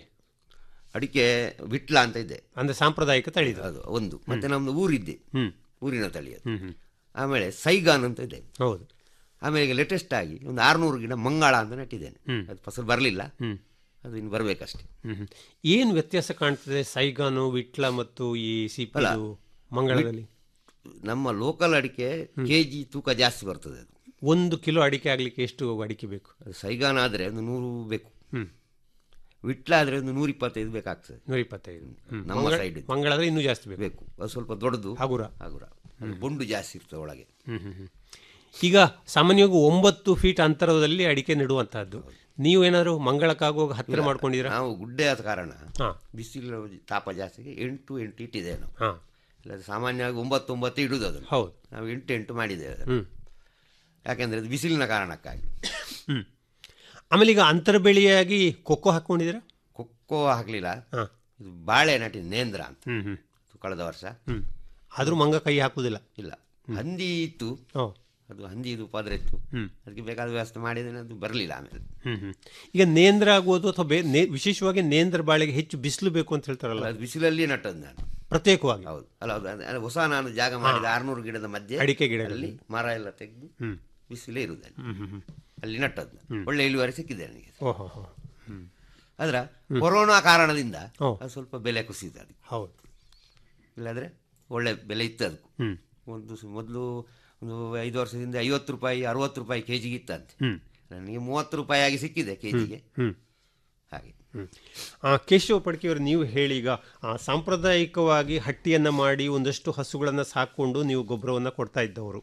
Speaker 13: ಅಡಿಕೆ ವಿಟ್ಲ ಅಂತ ಇದೆ
Speaker 12: ಅಂದ್ರೆ ಸಾಂಪ್ರದಾಯಿಕ ತಳಿ ಇದು.
Speaker 13: ಅದು ಒಂದು ಮತ್ತೆ ನಮ್ದು ಊರಿದ್ದೆ
Speaker 12: ಹ್ಮ್
Speaker 13: ಊರಿನ ತಳಿ ಅದು
Speaker 12: ಹ್ಮ್ ಹ್ಮ್
Speaker 13: ಆಮೇಲೆ ಸೈಗಾನ್ ಅಂತ ಇದೆ
Speaker 12: ಹೌದು
Speaker 13: ಆಮೇಲೆ ಈಗ ಲೇಟೆಸ್ಟ್ ಆಗಿ ಒಂದು ಆರ್ನೂರು ಗಿಡ ಮಂಗಳ ಅಂತ ನೆಟ್ಟಿದ್ದೇನೆ
Speaker 12: ಹ್ಮ್.
Speaker 13: ಅದು ಫಸಲು ಬರಲಿಲ್ಲ
Speaker 12: ಹ್ಮ್.
Speaker 13: ಅದು ಇನ್ನು ಬರಬೇಕಷ್ಟೇ
Speaker 12: ಹ್ಮ್ ಹ್ಮ್. ಏನು ವ್ಯತ್ಯಾಸ ಕಾಣ್ತದೆ ಸೈಗಾನು ವಿಟ್ಲ ಮತ್ತು ಈ ಸಿಪಿ ಮಂಗಳದಲ್ಲಿ
Speaker 13: ನಮ್ಮ ಲೋಕಲ್ ಅಡಿಕೆ ಕೆ ಜಿ ತೂಕ ಜಾಸ್ತಿ ಬರ್ತದೆ ಅದು
Speaker 12: ಒಂದು ಕಿಲೋ ಅಡಿಕೆ ಆಗ್ಲಿಕ್ಕೆ ಎಷ್ಟು ಅಡಿಕೆ ಬೇಕು
Speaker 13: ಅದು ಸೈಗಾನ್ ಆದರೆ ಒಂದು ನೂರು ಬೇಕು
Speaker 12: ಹ್ಮ್
Speaker 13: ವಿಟ್ಲ ಆದರೆ ಒಂದು ನೂರ ಇಪ್ಪತ್ತೈದು ಬೇಕಾಗ್ತದೆ
Speaker 12: ನೂರ ಇಪ್ಪತ್ತೈದು ಹ್ಮ್.
Speaker 13: ನಮ್ಮ
Speaker 12: ಮಂಗಳ-
Speaker 13: ಸೈಡ್
Speaker 12: ಮಂಗಳಾದ್ರೆ ಇನ್ನೂ ಜಾಸ್ತಿ ಬೇಕು
Speaker 13: ಬೇಕು ಅದು ಸ್ವಲ್ಪ ದೊಡ್ಡದು
Speaker 12: ಹಗುರ
Speaker 13: ಹಗುರ ಅದು ಬೊಂಡು ಜಾಸ್ತಿ ಇರ್ತದೆ ಒಳಗೆ
Speaker 12: ಹ್ಮ್ ಹ್ಮ್ ಹ್ಮ್. ಈಗ ಸಾಮಾನ್ಯವಾಗಿ ಒಂಬತ್ತು ಫೀಟ್ ಅಂತರದಲ್ಲಿ ಅಡಿಕೆ ನೆಡುವಂತಹದ್ದು ನೀವು ಏನಾದ್ರು ಮಂಗಳಕ್ಕಾಗುವಾಗ ಹತ್ತಿರ
Speaker 13: ಇಲ್ಲ,
Speaker 12: ಮಾಡ್ಕೊಂಡಿದ್ದೀರಾ
Speaker 13: ನಾವು ಗುಡ್ಡೆ ಆದ ಕಾರಣ
Speaker 12: ಹಾ.
Speaker 13: ಬಿಸಿಲು ತಾಪ ಜಾಸ್ತಿಗೆ ಎಂಟು ಎಂಟು ಇಟ್ಟಿದ್ದೇವೆ ನಾವು
Speaker 12: ಹಾ.
Speaker 13: ಇಲ್ಲದ್ರೆ ಸಾಮಾನ್ಯವಾಗಿ ಒಂಬತ್ತು ಒಂಬತ್ತು ಇಡುದು ಅದನ್ನು
Speaker 12: ಹೌದು
Speaker 13: ನಾವು ಎಂಟು ಎಂಟು ಮಾಡಿದ್ದೇವೆ ಅದನ್ನು.
Speaker 12: ಹ್ಮ್
Speaker 13: ಯಾಕೆಂದ್ರೆ ಅದು ಬಿಸಿಲಿನ ಕಾರಣಕ್ಕಾಗಿ
Speaker 12: ಹ್ಮ್ ಆಮೇಲೆ ಈಗ ಅಂತರ ಬೆಳೆಯಾಗಿ ಕೊಕ್ಕೋ ಹಾಕೊಂಡಿದ್ದೀರಾ
Speaker 13: ಕೊಕ್ಕೋ ಹಾಕ್ಲಿಲ್ಲ
Speaker 12: ಹಾ.
Speaker 13: ಇದು ಬಾಳೆ ನಾಟಿದ ನೇಂದ್ರ ಅಂತ
Speaker 12: ಹ್ಮ್ ಹ್ಮ್
Speaker 13: ಇದು ಕಳೆದ ವರ್ಷ
Speaker 12: ಹ್ಮ್ ಆದ್ರೂ ಮಂಗ ಕೈ ಹಾಕುದಿಲ್ಲ
Speaker 13: ಇಲ್ಲ ಹಂದಿ ಇತ್ತು
Speaker 12: ಓ.
Speaker 13: ಅದು ಹಂದಿ ಇದು ಉಪದ್ರ ಇತ್ತು
Speaker 12: ಹ್ಮ್.
Speaker 13: ಅದಕ್ಕೆ ಬೇಕಾದ ವ್ಯವಸ್ಥೆ ಮಾಡಿದ್ದೇನೆ ಅದು ಬರಲಿಲ್ಲ ಆಮೇಲೆ
Speaker 12: ಹ್ಮ್ ಹ್ಮ್ ಈಗ ನೇಂದ್ರ ಆಗುವುದು ಅಥವಾ ಬೇ ನೇ- ವಿಶೇಷವಾಗಿ ನೇಂದ್ರ ಬಾಳೆಗೆ ಹೆಚ್ಚು ಬಿಸಿಲು ಬೇಕು ಅಂತ ಹೇಳ್ತಾರಲ್ಲ
Speaker 13: ಅದು ಬಿಸಿಲಲ್ಲಿ ನಟ್ಟದ್ದು ನಾನು
Speaker 12: ಪ್ರತ್ಯೇಕವಾಗಿ
Speaker 13: ಹೌದು ಅಲ್ಲ ಹೌದು ಅದು- ಅದು ಹೊಸ ನಾನು ಜಾಗ ಮಾಡಿದ ಆರ್ನೂರು ಗಿಡದ ಮಧ್ಯೆ
Speaker 12: ಅಡಿಕೆ ಗಿಡಗಳಲ್ಲಿ.
Speaker 13: ಅಲ್ಲಿ ಮರ ಎಲ್ಲ ತೆಗೆದು
Speaker 12: ಹ್ಮ್.
Speaker 13: ಬಿಸಿಲೇ ಇರುವುದು ಅಲ್ಲಿ
Speaker 12: ಹ್ಮ್ ಹ್ಮ್ ಹ್ಮ್.
Speaker 13: ಅಲ್ಲಿ ನಟ್ಟದ್ದು ನಾನು. ಒಳ್ಳೆ ಇಳುವರಿ ಸಿಕ್ಕಿದೆ ನನಗೆ
Speaker 12: ಓಹೋ ಹೋ ಹ್ಮ್
Speaker 13: ಆದ್ರೆ ಕೊರೋನಾ ಕಾರಣದಿಂದ
Speaker 12: ಓ.
Speaker 13: ಅದು ಸ್ವಲ್ಪ ಬೆಲೆ ಕುಸಿದ ಅದು
Speaker 12: ಹೌದು
Speaker 13: ಇಲ್ಲಾದ್ರೆ ಒಳ್ಳೆ ಬೆಲೆ ಇತ್ತು ಅದಕ್ಕೂ
Speaker 12: ಹ್ಮ್
Speaker 13: ಒಂದು ಸ- ಮೊದಲು ಒಂದು ಐದು ವರ್ಷದಿಂದ ಐವತ್ತು ರೂಪಾಯಿ ಅರವತ್ತು ರೂಪಾಯಿ ಕೆ ಜಿಗೆ ಇತ್ತಂತೆ
Speaker 12: ಹ್ಮ್
Speaker 13: ನನಗೆ ಮೂವತ್ತು ರೂಪಾಯಿ ಆಗಿ ಸಿಕ್ಕಿದೆ ಕೆ ಜಿಗೆ
Speaker 12: ಹ್ಮ್
Speaker 13: ಹಾಗೆ
Speaker 12: ಹ್ಮ್. ಆ, ಕೇಶವ ಪಡ್ಕಿಯವರು ನೀವು ಹೇಳಿ ಈಗ ಆ, ಸಾಂಪ್ರದಾಯಿಕವಾಗಿ ಹಟ್ಟಿಯನ್ನ ಮಾಡಿ ಒಂದಷ್ಟು ಹಸುಗಳನ್ನು ಸಾಕೊಂಡು ನೀವು ಗೊಬ್ಬರವನ್ನು ಕೊಡ್ತಾ ಇದ್ದವರು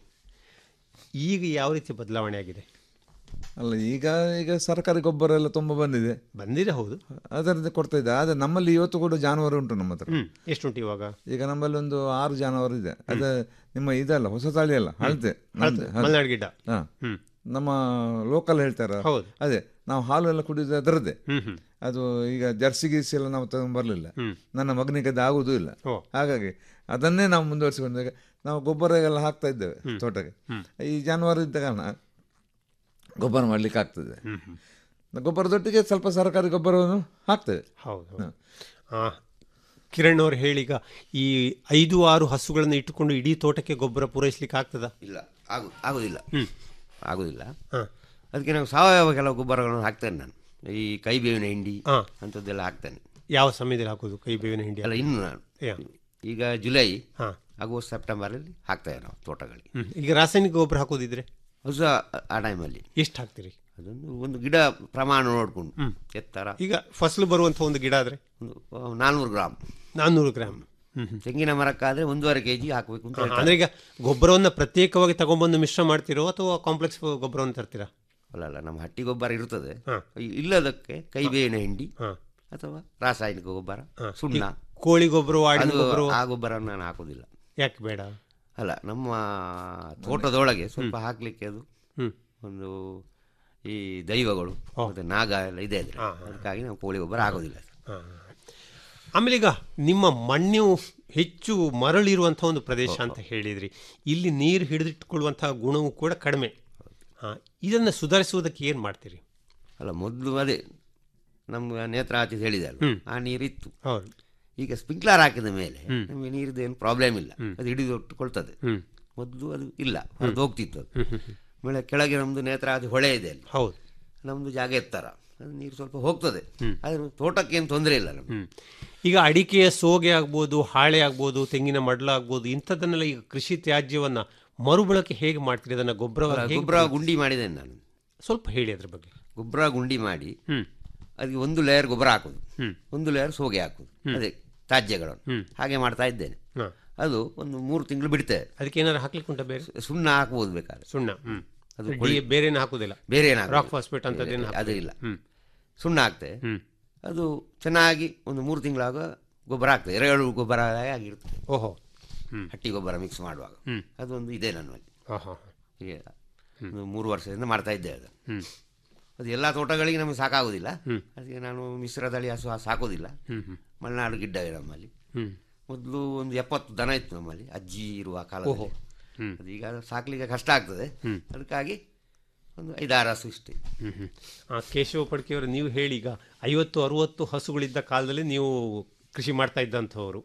Speaker 12: ಈಗ ಯಾವ ರೀತಿ ಬದಲಾವಣೆ ಆಗಿದೆ
Speaker 14: ಅಲ್ಲ ಈಗ ಈಗ ಸರ್ಕಾರಿ ಗೊಬ್ಬರ ಎಲ್ಲ ತುಂಬ ಬಂದಿದೆ
Speaker 12: ಬಂದಿದೆ ಹೌದು
Speaker 14: ಅದರಿಂದ ಕೊಡ್ತಾ ಇದ್ದೆ ಆದರೆ ನಮ್ಮಲ್ಲಿ ಇವತ್ತು ಕೂಡ ಜಾನುವಾರು ಉಂಟು ನಮ್ಮ ಹತ್ರ
Speaker 12: ಹ್ಮ್ ಎಷ್ಟುಂಟು ಇವಾಗ
Speaker 14: ಈಗ ನಮ್ಮಲ್ಲಿ ಒಂದು ಆರು ಜಾನುವಾರು ಇದೆ ಅದೇ ನಿಮ್ಮ ಇದಲ್ಲ ಹೊಸ ತಳಿ ಅಲ್ಲ ಹಳತೆ
Speaker 12: ಹಳತೆ, ಮಲೆನಾಡು ಗಿಡ್ಡ.
Speaker 14: ಹಾ
Speaker 12: ಹ್ಮ್.
Speaker 14: ನಮ್ಮ ಲೋಕಲ್ ಹೇಳ್ತಾರ
Speaker 12: ಹೌದು.
Speaker 14: ಅದೇ ನಾವು ಹಾಲು ಎಲ್ಲ ಕುಡಿಯೋದು ಅದರದ್ದೇ
Speaker 12: ಹ್ಮ್ ಹ್ಮ್
Speaker 14: ಅದು ಈಗ ಜರ್ಸಿ ಗಿರ್ಸಿ ಎಲ್ಲ ನಾವು ತಗೊಂಡ್ ಬರಲಿಲ್ಲ
Speaker 12: ಹ್ಮ್.
Speaker 14: ನನ್ನ ಮಗನಿಗೆ ಅದು ಆಗುವುದೂ ಇಲ್ಲ
Speaker 12: ಓ.
Speaker 14: ಹಾಗಾಗಿ ಅದನ್ನೇ ನಾವು ಮುಂದುವರಿಸಿಕೊಂಡಾಗ ನಾವು ಗೊಬ್ಬರ ಎಲ್ಲ ಹಾಕ್ತಾ ಇದ್ದೇವೆ ತೋಟಕ್ಕೆ ಈ ಜಾನುವಾರು ಇದ್ದ ಕಾರಣ ಗೊಬ್ಬರ ಮಾಡ್ಲಿಕ್ಕೆ ಆಗ್ತದೆ ಗೊಬ್ಬರದೊಟ್ಟಿಗೆ ಸ್ವಲ್ಪ ಸರ್ಕಾರಿ ಗೊಬ್ಬರವನ್ನು ಹಾಕ್ತೇವೆ
Speaker 12: ಹೌದು ಹೌದು. ಆ, ಕಿರಣ್ ಅವ್ರು ಹೇಳೀಗ ಈ ಐದು ಆರು ಹಸುಗಳನ್ನು ಇಟ್ಟುಕೊಂಡು ಇಡೀ ತೋಟಕ್ಕೆ ಗೊಬ್ಬರ ಪೂರೈಸ್ಲಿಕ್ಕೆ ಆಗ್ತದ
Speaker 13: ಇಲ್ಲ ಆಗು ಆಗುದಿಲ್ಲ
Speaker 12: ಹ್ಮ್.
Speaker 13: ಆಗುದಿಲ್ಲ
Speaker 12: ಹಾ.
Speaker 13: ಅದಕ್ಕೆ ನಾವು ಸಾವಯವ ಕೆಲವು ಗೊಬ್ಬರಗಳನ್ನು ಹಾಕ್ತೇನೆ ನಾನು ಈ ಕೈ ಬೇವಿನ ಹಿಂಡಿ
Speaker 12: ಹಾ.
Speaker 13: ಅಂಥದ್ದೆಲ್ಲ ಹಾಕ್ತೇನೆ
Speaker 12: ಯಾವ ಸಮಯದಲ್ಲಿ ಹಾಕೋದು ಕೈ ಬೇವಿನ ಹಿಂಡಿ
Speaker 13: ಅಲ್ಲ ಇನ್ನು ನಾನು
Speaker 12: ಯಾ.
Speaker 13: ಈಗ ಜುಲೈ
Speaker 12: ಹಾ.
Speaker 13: ಆಗಸ್ಟ್ ಸೆಪ್ಟೆಂಬರಲ್ಲಿ ಹಾಕ್ತೇವೆ ನಾವು ತೋಟಗಳಿಗೆ
Speaker 12: ಹ್ಮ್. ಈಗ ರಾಸಾಯನಿಕ ಗೊಬ್ಬರ ಹಾಕೋದಿದ್ರೆ
Speaker 13: ಅದು ಸಹ ಆ ಟೈಮಲ್ಲಿ
Speaker 12: ಎಷ್ಟು ಹಾಕ್ತೀರಿ
Speaker 13: ಅದೊಂದು ಒಂದು ಗಿಡ ಪ್ರಮಾಣ ನೋಡಿಕೊಂಡು ಎತ್ತರ
Speaker 12: ಈಗ ಫಸಲು ಬರುವಂಥ ಒಂದು ಗಿಡ ಆದ್ರೆ
Speaker 13: ಒಂದು ನಾಲ್ನೂರು ಗ್ರಾಮ್
Speaker 12: ನಾನ್ನೂರು ಗ್ರಾಮ್ ಹ್ಮ್ ಹ್ಮ್.
Speaker 13: ತೆಂಗಿನ ಮರಕ್ಕಾದ್ರೆ ಒಂದೂವರೆ ಕೆ ಜಿ ಹಾಕಬೇಕು ಅಂತ
Speaker 12: ಹಾ,
Speaker 13: ಹೇಳ್ತಾರೆ.
Speaker 12: ಅಂದ್ರೆ ಈಗ ಗೊಬ್ಬರವನ್ನ ಪ್ರತ್ಯೇಕವಾಗಿ ತಗೊಂಡ್ಬಂದು ಮಿಶ್ರ ಮಾಡ್ತಿರೋ ಅಥವಾ ಕಾಂಪ್ಲೆಕ್ಸ್ ಗೊಬ್ಬರವನ್ನು ತರ್ತೀರಾ
Speaker 13: ಅಲ್ಲ ಅಲ್ಲ ನಮ್ಮ ಹಟ್ಟಿ ಗೊಬ್ಬರ ಇರ್ತದೆ
Speaker 12: ಹಾ.
Speaker 13: ಈ- ಇಲ್ಲದಕ್ಕೆ ಕೈ ಬೇವಿನ ಹಿಂಡಿ
Speaker 12: ಹಾ.
Speaker 13: ಅಥವಾ ರಾಸಾಯನಿಕ ಗೊಬ್ಬರ
Speaker 12: ಹಾ.
Speaker 13: ಸುಣ್ಣ
Speaker 12: ಈ ಕೋಳಿ ಗೊಬ್ಬರ ಆಡಿನ
Speaker 13: ಅದು
Speaker 12: ಗೊಬ್ಬರ
Speaker 13: ಆ ಗೊಬ್ಬರ ನಾನು ಹಾಕುದಿಲ್ಲ
Speaker 12: ಯಾಕೆ ಬೇಡ
Speaker 13: ಅಲ್ಲ ನಮ್ಮ ತೋಟದೊಳಗೆ ಸ್ವಲ್ಪ ಹಾಕ್ಲಿಕ್ಕೆ ಅದು
Speaker 12: ಹ್ಮ್.
Speaker 13: ಒಂದು ಈ ದೈವಗಳು ಮತ್ತೆ ನಾಗ ಎಲ್ಲ ಇದೆ ಅದ್ರ ಅದಕ್ಕಾಗಿ ನಾವು ಕೋಳಿ ಗೊಬ್ಬರ ಆಗೋದಿಲ್ಲ
Speaker 12: ಹಾ. ಆಮೇಲೆ ಈಗ ನಿಮ್ಮ ಮಣ್ಣು ಹೆಚ್ಚು ಮರಳಿರುವಂತಹ ಒಂದು ಪ್ರದೇಶ ಅಂತ ಹೇಳಿದ್ರಿ ಇಲ್ಲಿ ನೀರು ಹಿಡಿದಿಟ್ಟುಕೊಳ್ಳುವಂತಹ ಗುಣವು ಕೂಡ ಕಡಿಮೆ ಹಾ, ಇದನ್ನ ಸುಧಾರಿಸುವುದಕ್ಕೆ ಏನ್ ಮಾಡ್ತೀರಿ
Speaker 13: ಅಲ್ಲ ಮೊದಲು ಅದೇ ನಮ್ಮ ನೇತ್ರಾವತಿ ಹೇಳಿದೆ ಅಲ್ವ
Speaker 12: ಹ್ಮ್.
Speaker 13: ಆ ನೀರಿತ್ತು
Speaker 12: ಹೌದು
Speaker 13: ಈಗ ಸ್ಪ್ರಿಂಕ್ಲರ್ ಹಾಕಿದ ಮೇಲೆ
Speaker 12: ಹ್ಮ್.
Speaker 13: ನಮಗೆ ನೀರಿದ್ದು ಏನು ಪ್ರಾಬ್ಲಮ್ ಇಲ್ಲ
Speaker 12: ಹ್ಮ್.
Speaker 13: ಅದು ಹಿಡಿದಿಟ್ಟುಕೊಳ್ತದೆ
Speaker 12: ಹ್ಮ್.
Speaker 13: ಮೊದಲು ಅದು ಇಲ್ಲ ಹೊರದು ಹೋಗ್ತಿತ್ತು ಅದು
Speaker 12: ಹ್ಮ್, ಹ್ಮ್, ಹ್ಮ್.
Speaker 13: ಆಮೇಲೆ ಕೆಳಗೆ ನಮ್ಮದು ನೇತ್ರಾವತಿ ಹೊಳೆ ಇದೆ ಅಲ್ಲಿ
Speaker 12: ಹೌದು
Speaker 13: ನಮ್ಮದು ಜಾಗ ಎತ್ತರ ಅದು ನೀರು ಸ್ವಲ್ಪ ಹೋಗ್ತದೆ
Speaker 12: ಹ್ಮ್.
Speaker 13: ಆದ್ರೆ ತೋಟಕ್ಕೆ ಏನು ತೊಂದರೆ ಇಲ್ಲ ನಮ್ಗೆ
Speaker 12: ಹ್ಮ್. ಈಗ ಅಡಿಕೆಯ ಸೋಗೆ ಆಗ್ಬೋದು ಹಾಳೆ ಆಗ್ಬೋದು ತೆಂಗಿನ ಮಡ್ಲ ಆಗ್ಬೋದು ಇಂಥದ್ದನ್ನೆಲ್ಲ ಈಗ ಕೃಷಿ ತ್ಯಾಜ್ಯವನ್ನ ಮರುಬಳಕೆ ಹೇಗೆ ಮಾಡ್ತೀರಿ ಅದನ್ನ ಗೊಬ್ಬರ
Speaker 13: ಅಲ್ಲ, ಗೊಬ್ಬರ ಗುಂಡಿ ಮಾಡಿದ್ದೇನೆ ನಾನು
Speaker 12: ಸ್ವಲ್ಪ ಹೇಳಿ ಅದ್ರ ಬಗ್ಗೆ
Speaker 13: ಗೊಬ್ಬರ ಗುಂಡಿ ಮಾಡಿ
Speaker 12: ಹ್ಮ್.
Speaker 13: ಅದಕ್ಕೆ ಒಂದು ಲೇಯರ್ ಗೊಬ್ಬರ ಹಾಕುದು
Speaker 12: ಹ್ಮ್.
Speaker 13: ಒಂದು ಲೇಯರ್ ಸೋಗೆ ಹಾಕುದು
Speaker 12: ಹ್ಮ್.
Speaker 13: ಅದೇ ತ್ಯಾಜ್ಯಗಳನ್ನು
Speaker 12: ಹ್ಮ್.
Speaker 13: ಹಾಗೆ ಮಾಡ್ತಾ ಇದ್ದೇನೆ
Speaker 12: ಹಾ.
Speaker 13: ಅದು ಒಂದು ಮೂರು ತಿಂಗಳು ಬಿಡ್ತೇವೆ
Speaker 12: ಅದಕ್ಕೆ ಏನಾದ್ರು ಹಾಕ್ಲಿಕ್ಕೆ ಉಂಟಾ ಬೇರೆ
Speaker 13: ಸುಣ್ಣ ಹಾಕ್ಬೋದು ಬೇಕಾದ್ರೆ
Speaker 12: ಸುಣ್ಣ ಹ್ಮ್
Speaker 13: ಅದು
Speaker 12: ಡಿ- ಬೇರೇನು ಹಾಕುದಿಲ್ಲ
Speaker 13: ಬೇರೆ ಏನು
Speaker 12: ರಾಕ್ ಫಾಸ್ಫೇಟ್ ಅಂತದ್ದೇನು
Speaker 13: ಅದು ಇಲ್ಲ
Speaker 12: ಹ್ಮ್
Speaker 13: ಸುಣ್ಣ ಹಾಕ್ತೇವೆ
Speaker 12: ಹ್ಮ್.
Speaker 13: ಅದು ಚೆನ್ನಾಗಿ ಒಂದು ಮೂರು ತಿಂಗಳಾಗ ಗೊಬ್ಬರ ಆಗ್ತದೆ ಎರೆಹುಳು ಗೊಬ್ಬರ ಆಗಿರ್ತದೆ
Speaker 12: ಓಹೋ
Speaker 13: ಹಟ್ಟಿ ಗೊಬ್ಬರ ಮಿಕ್ಸ್ ಮಾಡುವಾಗ
Speaker 12: ಹ್ಮ್.
Speaker 13: ಅದೊಂದು ಇದೆ ನನ್ನಲ್ಲಿ
Speaker 12: ಆಹಾ.
Speaker 13: ಹೀಗೆ ಒಂದು ಮೂರು ವರ್ಷದಿಂದ ಮಾಡ್ತಾ ಇದ್ದೆ ಅದು
Speaker 12: ಹ್ಮ್.
Speaker 13: ಅದು ಎಲ್ಲ ತೋಟಗಳಿಗೆ ನಮಗೆ ಸಾಕಾಗೋದಿಲ್ಲ
Speaker 12: ಹ್ಮ್.
Speaker 13: ಅದಕ್ಕೆ ನಾನು ಮಿಶ್ರತಳಿ ಹಸು ಸಾಕೋದಿಲ್ಲ
Speaker 12: ಹ್ಮ್, ಹ್ಮ್.
Speaker 13: ಮಲೆನಾಡು ಗಿಡ್ಡವೇ ನಮ್ಮಲ್ಲಿ
Speaker 12: ಹ್ಮ್.
Speaker 13: ಮೊದಲು ಒಂದು ಎಪ್ಪತ್ತು ದನ ಇತ್ತು ನಮ್ಮಲ್ಲಿ ಅಜ್ಜಿ ಇರುವ
Speaker 12: ಓಹೋ.
Speaker 13: ಕಾಲದಲ್ಲಿ
Speaker 12: ಹ್ಮ್.
Speaker 13: ಅದೀಗ ಸಾಕ್ಲಿಕ್ಕೆ ಕಷ್ಟ ಆಗ್ತದೆ
Speaker 12: ಹ್ಮ್.
Speaker 13: ಅದಕ್ಕಾಗಿ ಒಂದು ಐದಾರು ಹಸು ಇಷ್ಟೇ
Speaker 12: ಹ್ಮ್ ಹ್ಮ್. ಆ, ಕೇಶವ ಪಡ್ಕೆಯವರು ನೀವು ಹೇಳಿ ಈಗ ಐವತ್ತು ಅರುವತ್ತು ಹಸುಗಳಿದ್ದ ಕಾಲದಲ್ಲಿ ನೀವು ಕೃಷಿ ಮಾಡ್ತಾ ಇದ್ದಂಥವರು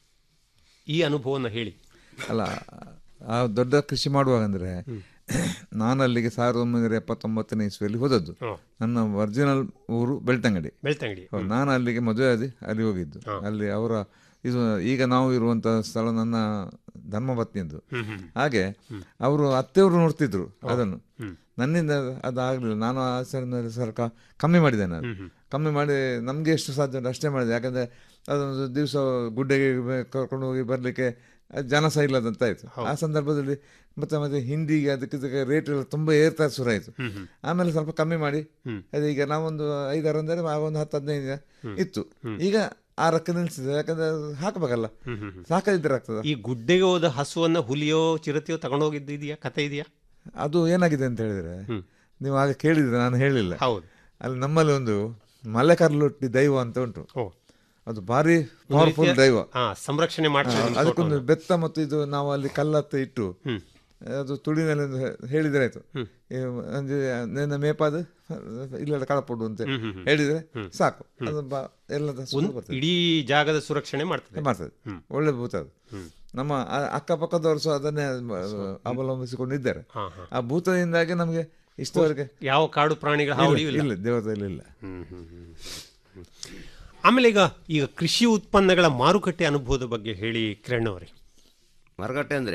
Speaker 12: ಈ ಅನುಭವನ ಹೇಳಿ
Speaker 14: ಅಲ್ಲ ಆ ದೊಡ್ಡ ಕೃಷಿ ಮಾಡುವಾಗ ಅಂದರೆ ನಾನು ಅಲ್ಲಿಗೆ ಸಾವಿರದ ಒಂಬೈನೂರ ಎಪ್ಪತ್ತೊಂಬತ್ತನೇ ಇಸ್ವಿಯಲ್ಲಿ ಹೋದದ್ದು
Speaker 12: ಹ್ಮ್.
Speaker 14: ನನ್ನ ಒರಿಜಿನಲ್ ಊರು ಬೆಳ್ತಂಗಡಿ
Speaker 12: ಬೆಳ್ತಂಗಡಿ
Speaker 14: ಹೌದು, ನಾನು ಅಲ್ಲಿಗೆ ಮದುವೆ ಆದಿ ಅಲ್ಲಿ ಹೋಗಿದ್ದು ಅಲ್ಲಿ ಅವರ ಇದು ಈಗ ನಾವು ಇರುವಂಥ ಸ್ಥಳ ನನ್ನ ಧರ್ಮಪತ್ನಿಯದ್ದು
Speaker 12: ಹ್ಮ್, ಹ್ಮ್.
Speaker 14: ಹಾಗೆ ಅವರು ಅತ್ತೆಯವರು ನೋಡ್ತಿದ್ರು ಅದನ್ನು ನನ್ನಿಂದ ಅದಾಗಲಿಲ್ಲ ನಾನು ಆ ಸಲ ಸ್ವಲ್ಪ ಕಮ್ಮಿ ಮಾಡಿದೆ ನಾನು ಕಮ್ಮಿ ಮಾಡಿ ನಮಗೆ ಎಷ್ಟು ಸಾಧ್ಯ ಉಂಟು ಅಷ್ಟೇ ಮಾಡಿದೆ ಯಾಕಂದರೆ ಅದೊಂದು ದಿವಸ ಗುಡ್ಡೆಗೆ ಬೆ- ಕರ್ಕೊಂಡು ಹೋಗಿ ಬರಲಿಕ್ಕೆ ಜನ ಸಹ ಇಲ್ಲದಂತ ಆಯಿತು ಆ ಸಂದರ್ಭದಲ್ಲಿ ಮತ್ತೆ ಮತ್ತೆ ಹಿಂದಿಗೆ ಅದಕ್ಕೆ ಇದಕ್ಕೆ ರೇಟ್ ಎಲ್ಲ ತುಂಬ ಏರ್ತಾ ಶುರು ಆಯಿತು ಆಮೇಲೆ ಸ್ವಲ್ಪ ಕಮ್ಮಿ ಮಾಡಿ ಅದೇ ಈಗ ನಾವೊಂದು ಐದಾರು ಅಂದರೆ ಆಗ ಒಂದು ಹತ್ತು ಹದಿನೈದು ಇತ್ತು ಈಗ ಆರಕ್ಕೆ ನಿಲ್ಸಿದೆ ಯಾಕಂದ್ರೆ ಅದು ಹಾಕಬೇಕಲ್ಲ ಸಾಕದಿದ್ರೆ ಆಗ್ತದ
Speaker 12: ಈ ಗುಡ್ಡೆಗೆ ಹೋದ ಹಸುವನ್ನ ಹುಲಿಯೋ ಚಿರತೆಯೋ ತಗೊಂಡೋಗಿದ್ದು ಇದೆಯಾ ಕತೆ ಇದೆಯಾ
Speaker 14: ಅದು ಏನಾಗಿದೆ ಅಂತ ಹೇಳಿದ್ರೆ ನೀವು ಆಗ ಕೇಳಿದ್ರೆ ನಾನು ಹೇಳಿಲ್ಲ
Speaker 12: ಹೌದು
Speaker 14: ಅಲ್ಲಿ ನಮ್ಮಲ್ಲಿ ಒಂದು ಮಲೆಕರ್ಲೊಟ್ಟಿ ದೈವ ಅಂತ ಉಂಟು ಅದು ಭಾರಿ
Speaker 12: ಒಂದು
Speaker 14: ಪವರ್ಫುಲ್
Speaker 12: ರೀತಿಯ-
Speaker 14: ದೈವ
Speaker 12: ಹಾ, ಸಂರಕ್ಷಣೆ ಮಾಡ್ತದೆ
Speaker 14: ಹಾ,
Speaker 12: ನಿಮ್ಮ
Speaker 14: ಅದಕ್ಕೊಂದು
Speaker 12: ತೋಟವನ್ನು.
Speaker 14: ಬೆತ್ತ ಮತ್ತು ಇದು ನಾವು ಅಲ್ಲಿ ಕಲ್ಲತ್ತ ಇಟ್ಟು ಅದು ತುಳಿನಲ್ಲಿ ಒಂದು ಹೇ- ಹೇಳಿದ್ರೆ ಆಯ್ತು ಈ ಅಂದ್ರೆ ನನ್ನ ಮೇಪಾದ ಇಲ್ಲ ಕಳಪಡು ಅಂತ
Speaker 12: ಹ್ಮ್, ಹ್ಮ್, ಹ್ಮ್.
Speaker 14: ಹೇಳಿದ್ರೆ
Speaker 12: ಹ್ಮ್.
Speaker 14: ಸಾಕು
Speaker 12: ಹ್ಮ್.
Speaker 14: ಅದು ಬ- ಎಲ್ಲದ ಸುತ್ತ
Speaker 12: ಒಂದು
Speaker 14: ಬರ್ತದೆ.
Speaker 12: ಇಡೀ ಜಾಗದ ಸುರಕ್ಷಣೆ ಮಾಡ್ತದೆ
Speaker 14: ಮಾಡ್ತದೆ ಒಳ್ಳೆ ಭೂತ ಅದು ನಮ್ಮ ಆ- ಅಕ್ಕಪಕ್ಕದವರು ಸಹ ಅದನ್ನೇ ಮ- ಅವಲಂಬಿಸಿಕೊಂಡಿದ್ದಾರೆ
Speaker 12: ಹಾ, ಹಾ.
Speaker 14: ಆ ಭೂತದಿಂದಾಗಿ ನಮಗೆ ಇಷ್ಟವರೆಗೆ
Speaker 12: ಯಾವ ಕಾಡು ಪ್ರಾಣಿಗಳ ಹಾವಳಿ ಇಲ್ಲ
Speaker 14: ಇಲ್ಲ ದೇವತೆಯಲ್ಲಿ ಇಲ್ಲ
Speaker 12: ಹ್ಮ್, ಹ್ಮ್, ಹ್ಮ್, ಹ್ಮ್. ಆಮೇಲೆ ಈಗ ಈಗ ಕೃಷಿ ಉತ್ಪನ್ನಗಳ ಮಾರುಕಟ್ಟೆ ಅನುಭವದ ಬಗ್ಗೆ ಹೇಳಿ ಕಿರಣ್ ಅವರೇ
Speaker 13: ಮಾರುಕಟ್ಟೆ ಅಂದರೆ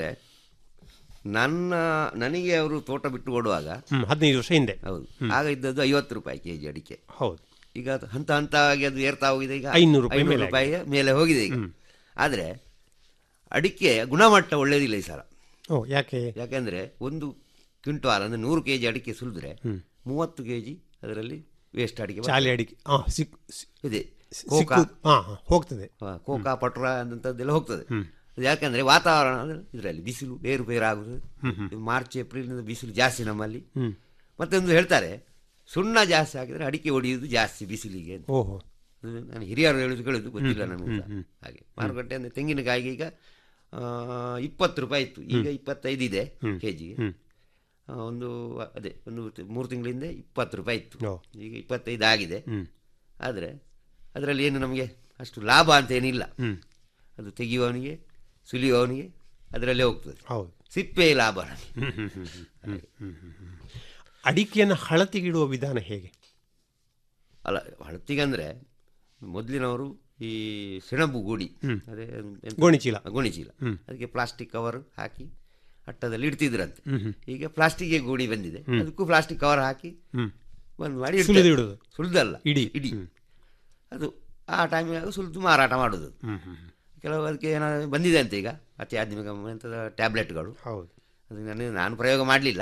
Speaker 13: ನನ್ನ ನನಗೆ ಅವರು ತೋಟ ಬಿಟ್ಟು ಕೊಡುವಾಗ
Speaker 12: ಹ್ಮ್, ಹದಿನೈದು ವರ್ಷ ಹಿಂದೆ
Speaker 13: ಹೌದು ಆಗ ಇದ್ದದ್ದು ಐವತ್ತು ರೂಪಾಯಿ ಕೆ ಜಿ ಅಡಿಕೆ
Speaker 12: ಹೌದು
Speaker 13: ಈಗ ಅದು ಹಂತ ಹಂತವಾಗಿ ಅದು ಏರ್ತಾ ಹೋಗಿದೆ ಈಗ
Speaker 12: ಐನೂರು ರೂಪಾಯಿ
Speaker 13: ಐನೂರು
Speaker 12: ಮೇಲೆ
Speaker 13: ರೂಪಾಯಿ ಮೇಲೆ ಹೋಗಿದೆ ಈಗ ಆದರೆ ಅಡಿಕೆ ಗುಣಮಟ್ಟ ಒಳ್ಳೆಯದಿಲ್ಲ ಈ ಸಲ
Speaker 12: ಓ ಯಾಕೆ
Speaker 13: ಯಾಕೆಂದರೆ ಒಂದು ಕ್ವಿಂಟಾಲ್ ಅಂದರೆ ನೂರು ಕೆ ಜಿ ಅಡಿಕೆ ಸುಲಿದ್ರೆ
Speaker 12: ಹ್ಮ್.
Speaker 13: ಮೂವತ್ತು ಕೆ ಜಿ ಅದರಲ್ಲಿ ವೇಸ್ಟ್ ಅಡಿಕೆ ಬರ್ತದೆ.
Speaker 12: ಚಾಲಿ ಅಡಿಕೆ ಹಾ ಸಿಕ್
Speaker 13: ಇದೆ
Speaker 12: ಸಿ-
Speaker 13: ಕೋಕಾ
Speaker 12: ಸಿಕ್ಕು- ಹಾ, ಹಾ, ಹೋಗ್ತದೆ
Speaker 13: ಹಾ, ಕೋಕಾ ಪಟ್ರ ಅಂತದ್ದೆಲ್ಲ ಹೋಗ್ತದೆ ಅದು ಯಾಕಂದ್ರೆ ವಾತಾವರಣ ಇದರಲ್ಲಿ ಬಿಸಿಲು ಏರುಪೇರು ಆಗುತ್ತದೆ ಇದು ಮಾರ್ಚ್ ಏಪ್ರಿಲ್ನಿಂದ ಬಿಸಿಲು ಜಾಸ್ತಿ ನಮ್ಮಲ್ಲಿ
Speaker 12: ಹ್ಮ್.
Speaker 13: ಮತ್ತೊಂದು ಹೇಳ್ತಾರೆ ಸುಣ್ಣ ಜಾಸ್ತಿ ಹಾಕಿದ್ರೆ ಅಡಿಕೆ ಹೊಡೆಯುವುದು ಜಾಸ್ತಿ ಬಿಸಿಲಿಗೆ ಅಂತ
Speaker 12: ಓಹೋ
Speaker 13: ಅದು ನಾನು ಹಿರಿಯರು ಹೇಳುದು ಕೇಳುದು ಗೊತ್ತಿಲ್ಲ
Speaker 12: ಹ್ಮ್,
Speaker 13: ನಮಗೆ
Speaker 12: ಹ್ಮ್, ಹ್ಮ್.
Speaker 13: ಹಾಗೆ ಮಾರುಕಟ್ಟೆ ಅಂದರೆ ತೆಂಗಿನಕಾಯಿಗೆ ಈಗ ಆ, ಇಪ್ಪತ್ತು ರೂಪಾಯಿ ಇತ್ತು ಈಗ ಇಪ್ಪತ್ತೈದು ಇದೆ ಕೆ ಜಿಗೆ ಒಂದು ಅದೇ ಒಂದು ಮೂರು ತಿಂಗಳಿಂದ ಇಪ್ಪತ್ತು ರೂಪಾಯಿ ಇತ್ತು ಈಗ ಇಪ್ಪತ್ತೈದು ಆಗಿದೆ ಆದರೆ ಅದರಲ್ಲಿ ಏನು ನಮಗೆ ಅಷ್ಟು ಲಾಭ ಅಂತ ಏನಿಲ್ಲ ಅದು ತೆಗೆಯುವವನಿಗೆ ಸುಲಿಯುವವನಿಗೆ ಅದರಲ್ಲೇ ಹೋಗ್ತದೆ
Speaker 12: ಹೌದು
Speaker 13: ಸಿಪ್ಪೆ ಲಾಭ ನಮಗೆ
Speaker 12: ಹ್ಮ್, ಹ್ಮ್, ಹ್ಮ್, ಹ್ಮ್, ಹ್ಮ್, ಹ್ಮ್, ಹ್ಮ್. ಅಡಿಕೆಯನ್ನು ಹಳತಿಗಿಡುವ ವಿಧಾನ ಹೇಗೆ
Speaker 13: ಅಲ್ಲ ಹಳತಿಗಂದ್ರೆ ಮೊದಲಿನವರು ಈ ಸೆಣಬು ಗೋಣಿ
Speaker 12: ಹ್ಮ್.
Speaker 13: ಅದೇ ಎಂತ-
Speaker 12: ಗೋಣಿಚೀಲ.
Speaker 13: ಗೋಣಿಚೀಲ
Speaker 12: ಹ್ಮ್.
Speaker 13: ಅದಕ್ಕೆ ಪ್ಲಾಸ್ಟಿಕ್ ಕವರ್ ಹಾಕಿ ಅಟ್ಟದಲ್ಲಿ ಇಡ್ತಿದ್ರಂತೆ
Speaker 12: ಹ್ಮ್, ಹ್ಮ್.
Speaker 13: ಈಗ ಪ್ಲಾಸ್ಟಿಕ್ಗೆ ಗೋಣಿ ಬಂದಿದೆ
Speaker 12: ಹ್ಮ್.
Speaker 13: ಅದಕ್ಕೂ ಪ್ಲಾಸ್ಟಿಕ್ ಕವರ್ ಹಾಕಿ
Speaker 12: ಹ್ಮ್.
Speaker 13: ಬಂದ್ ಮಾಡಿ ಇಡ್ತಾರೆ.
Speaker 12: ಸುಲಿದು ಇಡುದು.
Speaker 13: ಸುಲಿದಲ್ಲ
Speaker 12: ಇಡಿ.
Speaker 13: ಇಡಿ ಅದು ಆ ಟೈಮಿನಾಗ ಸುಲಿದು ಮಾರಾಟ ಮಾಡೋದು
Speaker 12: ಹ್ಮ್, ಹ್ಮ್,
Speaker 13: ಕೆಲವು ಅದಕ್ಕೆ ಏನಾದ್ರು ಬಂದಿದೆ ಅಂತ ಈಗ ಅತ್ಯಾಧುನಿಕ ಎಂಥದ ಟ್ಯಾಬ್ಲೆಟ್ಗಳು
Speaker 12: ಹೌದು
Speaker 13: ಅದು ನನಗೆ ನಾನು ಪ್ರಯೋಗ ಮಾಡಲಿಲ್ಲ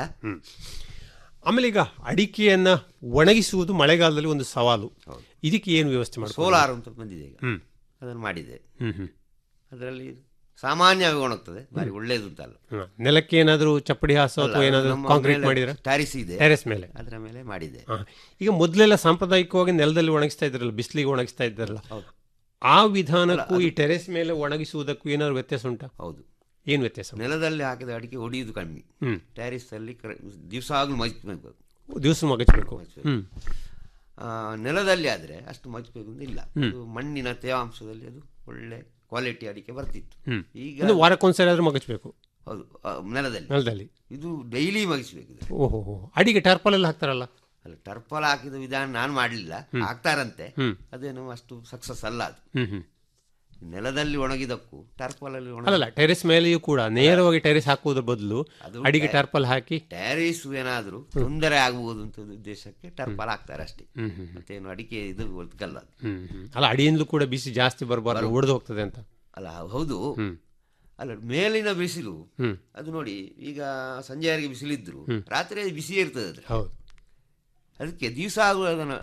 Speaker 12: ಆಮೇಲೆ ಈಗ ಅಡಿಕೆಯನ್ನ ಒಣಗಿಸುವುದು ಮಳೆಗಾಲದಲ್ಲಿ ಒಂದು ಸವಾಲು ಇದಕ್ಕೆ ಏನು ವ್ಯವಸ್ಥೆ ಮಾಡಿ
Speaker 13: ಸೋಲಾರ್ ಅಂತ ಬಂದಿದೆ ಈಗ
Speaker 12: ಹ್ಮ್.
Speaker 13: ಅದನ್ನು ಮಾಡಿದೆ
Speaker 12: ಹ್ಮ್, ಹ್ಮ್.
Speaker 13: ಅದರಲ್ಲಿ ಸಾಮಾನ್ಯವಾಗಿ ಒಣಗ್ತದೆ ಭಾರಿ ಒಳ್ಳೆಯದು ಅಂತಲ್ಲ
Speaker 12: ಹ್ಮ್. ನೆಲಕ್ಕೆ ಏನಾದರೂ ಚಪ್ಪಡಿ ಹಾಸು ಅಥವಾ
Speaker 13: ಅಲ್ಲ,
Speaker 12: ಏನಾದರೂ
Speaker 13: ನಮ್ಮ
Speaker 12: ಕಾಂಕ್ರೀಟ್
Speaker 13: ಮೇಲೆ
Speaker 12: ಮಾಡಿದ್ರೆ
Speaker 13: ಟ್ಯಾರಿಸ್ ಇದೆ
Speaker 12: ಟೆರೆಸ್ ಮೇಲೆ
Speaker 13: ಅದರ ಮೇಲೆ ಮಾಡಿದೆ
Speaker 12: ಹಾ. ಈಗ ಮೊದಲೆಲ್ಲ ಸಾಂಪ್ರದಾಯಿಕವಾಗಿ ನೆಲದಲ್ಲಿ ಒಣಗಿಸ್ತಾ ಇದ್ರಲ್ಲ ಬಿಸಿಲಿಗೆ ಒಣಗಿಸ್ತಾ ಇದ್ರಲ್ಲ ಆ ವಿಧಾನಕ್ಕೂ ಈ ಟೆರೆಸ್ ಮೇಲೆ ಒಣಗಿಸುವುದಕ್ಕೂ ಏನಾದ್ರು ವ್ಯತ್ಯಾಸ ಉಂಟಾ
Speaker 13: ಹೌದು
Speaker 12: ಏನು ವ್ಯತ್ಯಾಸ ಉಂಟು?
Speaker 13: ನೆಲದಲ್ಲಿ ಹಾಕಿದ ಅಡಿಕೆ ಹೊಡೆಯುವುದು ಕಮ್ಮಿ
Speaker 12: ಹ್ಮ್.
Speaker 13: ಟ್ಯಾರಿಸ್ ಅಲ್ಲಿ ದಿವಸ ಆಗಲು ಮಜ್ಬೇಕು
Speaker 12: ದಿವಸ ಮಗಚಬೇಕು ಹ್ಮ್
Speaker 13: ಆ, ನೆಲದಲ್ಲಿ ಆದರೆ ಅಷ್ಟು ಮಜ್ಬೇಕು ಅಂತ ಇಲ್ಲ
Speaker 12: ಹ್ಮ್.
Speaker 13: ಅದು ಮಣ್ಣಿನ ತೇವಾಂಶದಲ್ಲಿ ಅದು ಒಳ್ಳೆ ಕ್ವಾಲಿಟಿ ಅಡಿಕೆ ಬರ್ತಿತ್ತು
Speaker 12: ಹ್ಮ್.
Speaker 13: ಈಗ
Speaker 12: ಒಂದು ವಾರಕ್ಕೊಂದ್ಸರಿ ಆದ್ರೂ ಮಗಚಬೇಕು
Speaker 13: ಹೌದು ಆ, ನೆಲದಲ್ಲಿ
Speaker 12: ನೆಲದಲ್ಲಿ
Speaker 13: ಇದು ಡೈಲಿ ಮಗಿಸ್ಬೇಕು ಇದು.
Speaker 12: ಓಹೋ ಹೋ. ಅಡಿಗೆ ಟಾರ್ಪಲ್ ಎಲ್ಲ ಹಾಕ್ತಾರಲ್ಲ
Speaker 13: ಅಲ್ಲ ಟರ್ಪಲ್ ಹಾಕಿದ ವಿಧಾನ ನಾನು ಮಾಡಲಿಲ್ಲ ಹಾಕ್ತಾರಂತೆ
Speaker 12: ಹ್ಮ್.
Speaker 13: ಅದೇನು ಅಷ್ಟು ಸಕ್ಸಸ್ ಅಲ್ಲ ಅದು
Speaker 12: ಹ್ಮ್ ಹ್ಮ್
Speaker 13: ನೆಲದಲ್ಲಿ ಒಣಗಿದಕ್ಕೂ ಟರ್ಪಲಲ್ಲಿ
Speaker 12: ಅಲ್ಲಲ್ಲ ಟೆರೆಸ್ ಮೇಲೆಯೂ ಕೂಡ ನೇರವಾಗಿ ಟೆರೆಸ್ ಹಾಕುವುದರ ಬದಲು
Speaker 13: ಅದು
Speaker 12: ಅಡಿಗೆ
Speaker 13: ಟ್ಯಾ-
Speaker 12: ಟಾರ್ಪಲ್ ಹಾಕಿ
Speaker 13: ಟ್ಯಾರಿಸ್ ಏನಾದರೂ ತೊಂದರೆ ಆಗಬಹುದು ಅಂತ ಉದ್ದೇಶಕ್ಕೆ ಟರ್ಪಲ್ ಹಾಕ್ತಾರೆ ಅಷ್ಟೇ
Speaker 12: ಹ್ಮ್, ಹ್ಮ್,
Speaker 13: ಮತ್ತೇನು ಅಡಿಕೆ ಇದು ಒದಗಲ್ಲ ಅದು.
Speaker 12: ಹ್ಮ್ ಹ್ಮ್. ಅಲ್ಲ ಅಡಿಯಿಂದಲೂ ಕೂಡ ಬಿಸಿ ಜಾಸ್ತಿ ಬರಬಾರ್ದು ಒಡೆದು ಹೋಗ್ತದೆ ಅಂತ
Speaker 13: ಅಲ್ಲ ಹೌದು
Speaker 12: ಹ್ಮ್.
Speaker 13: ಅಲ್ಲ ಮೇಲಿನ ಬಿಸಿಲು
Speaker 12: ಹ್ಮ್.
Speaker 13: ಅದು ನೋಡಿ ಈಗ ಸಂಜೆವರೆಗೆ ಬಿಸಿಲಿದ್ರು
Speaker 12: ಹ್ಮ್.
Speaker 13: ರಾತ್ರಿ ಅದು ಬಿಸಿ ಇರ್ತದೆ ಅದು
Speaker 12: ಹೌದು
Speaker 13: ಅದಕ್ಕೆ ದಿವಸ ಆಗುವ ಅದನ್ನು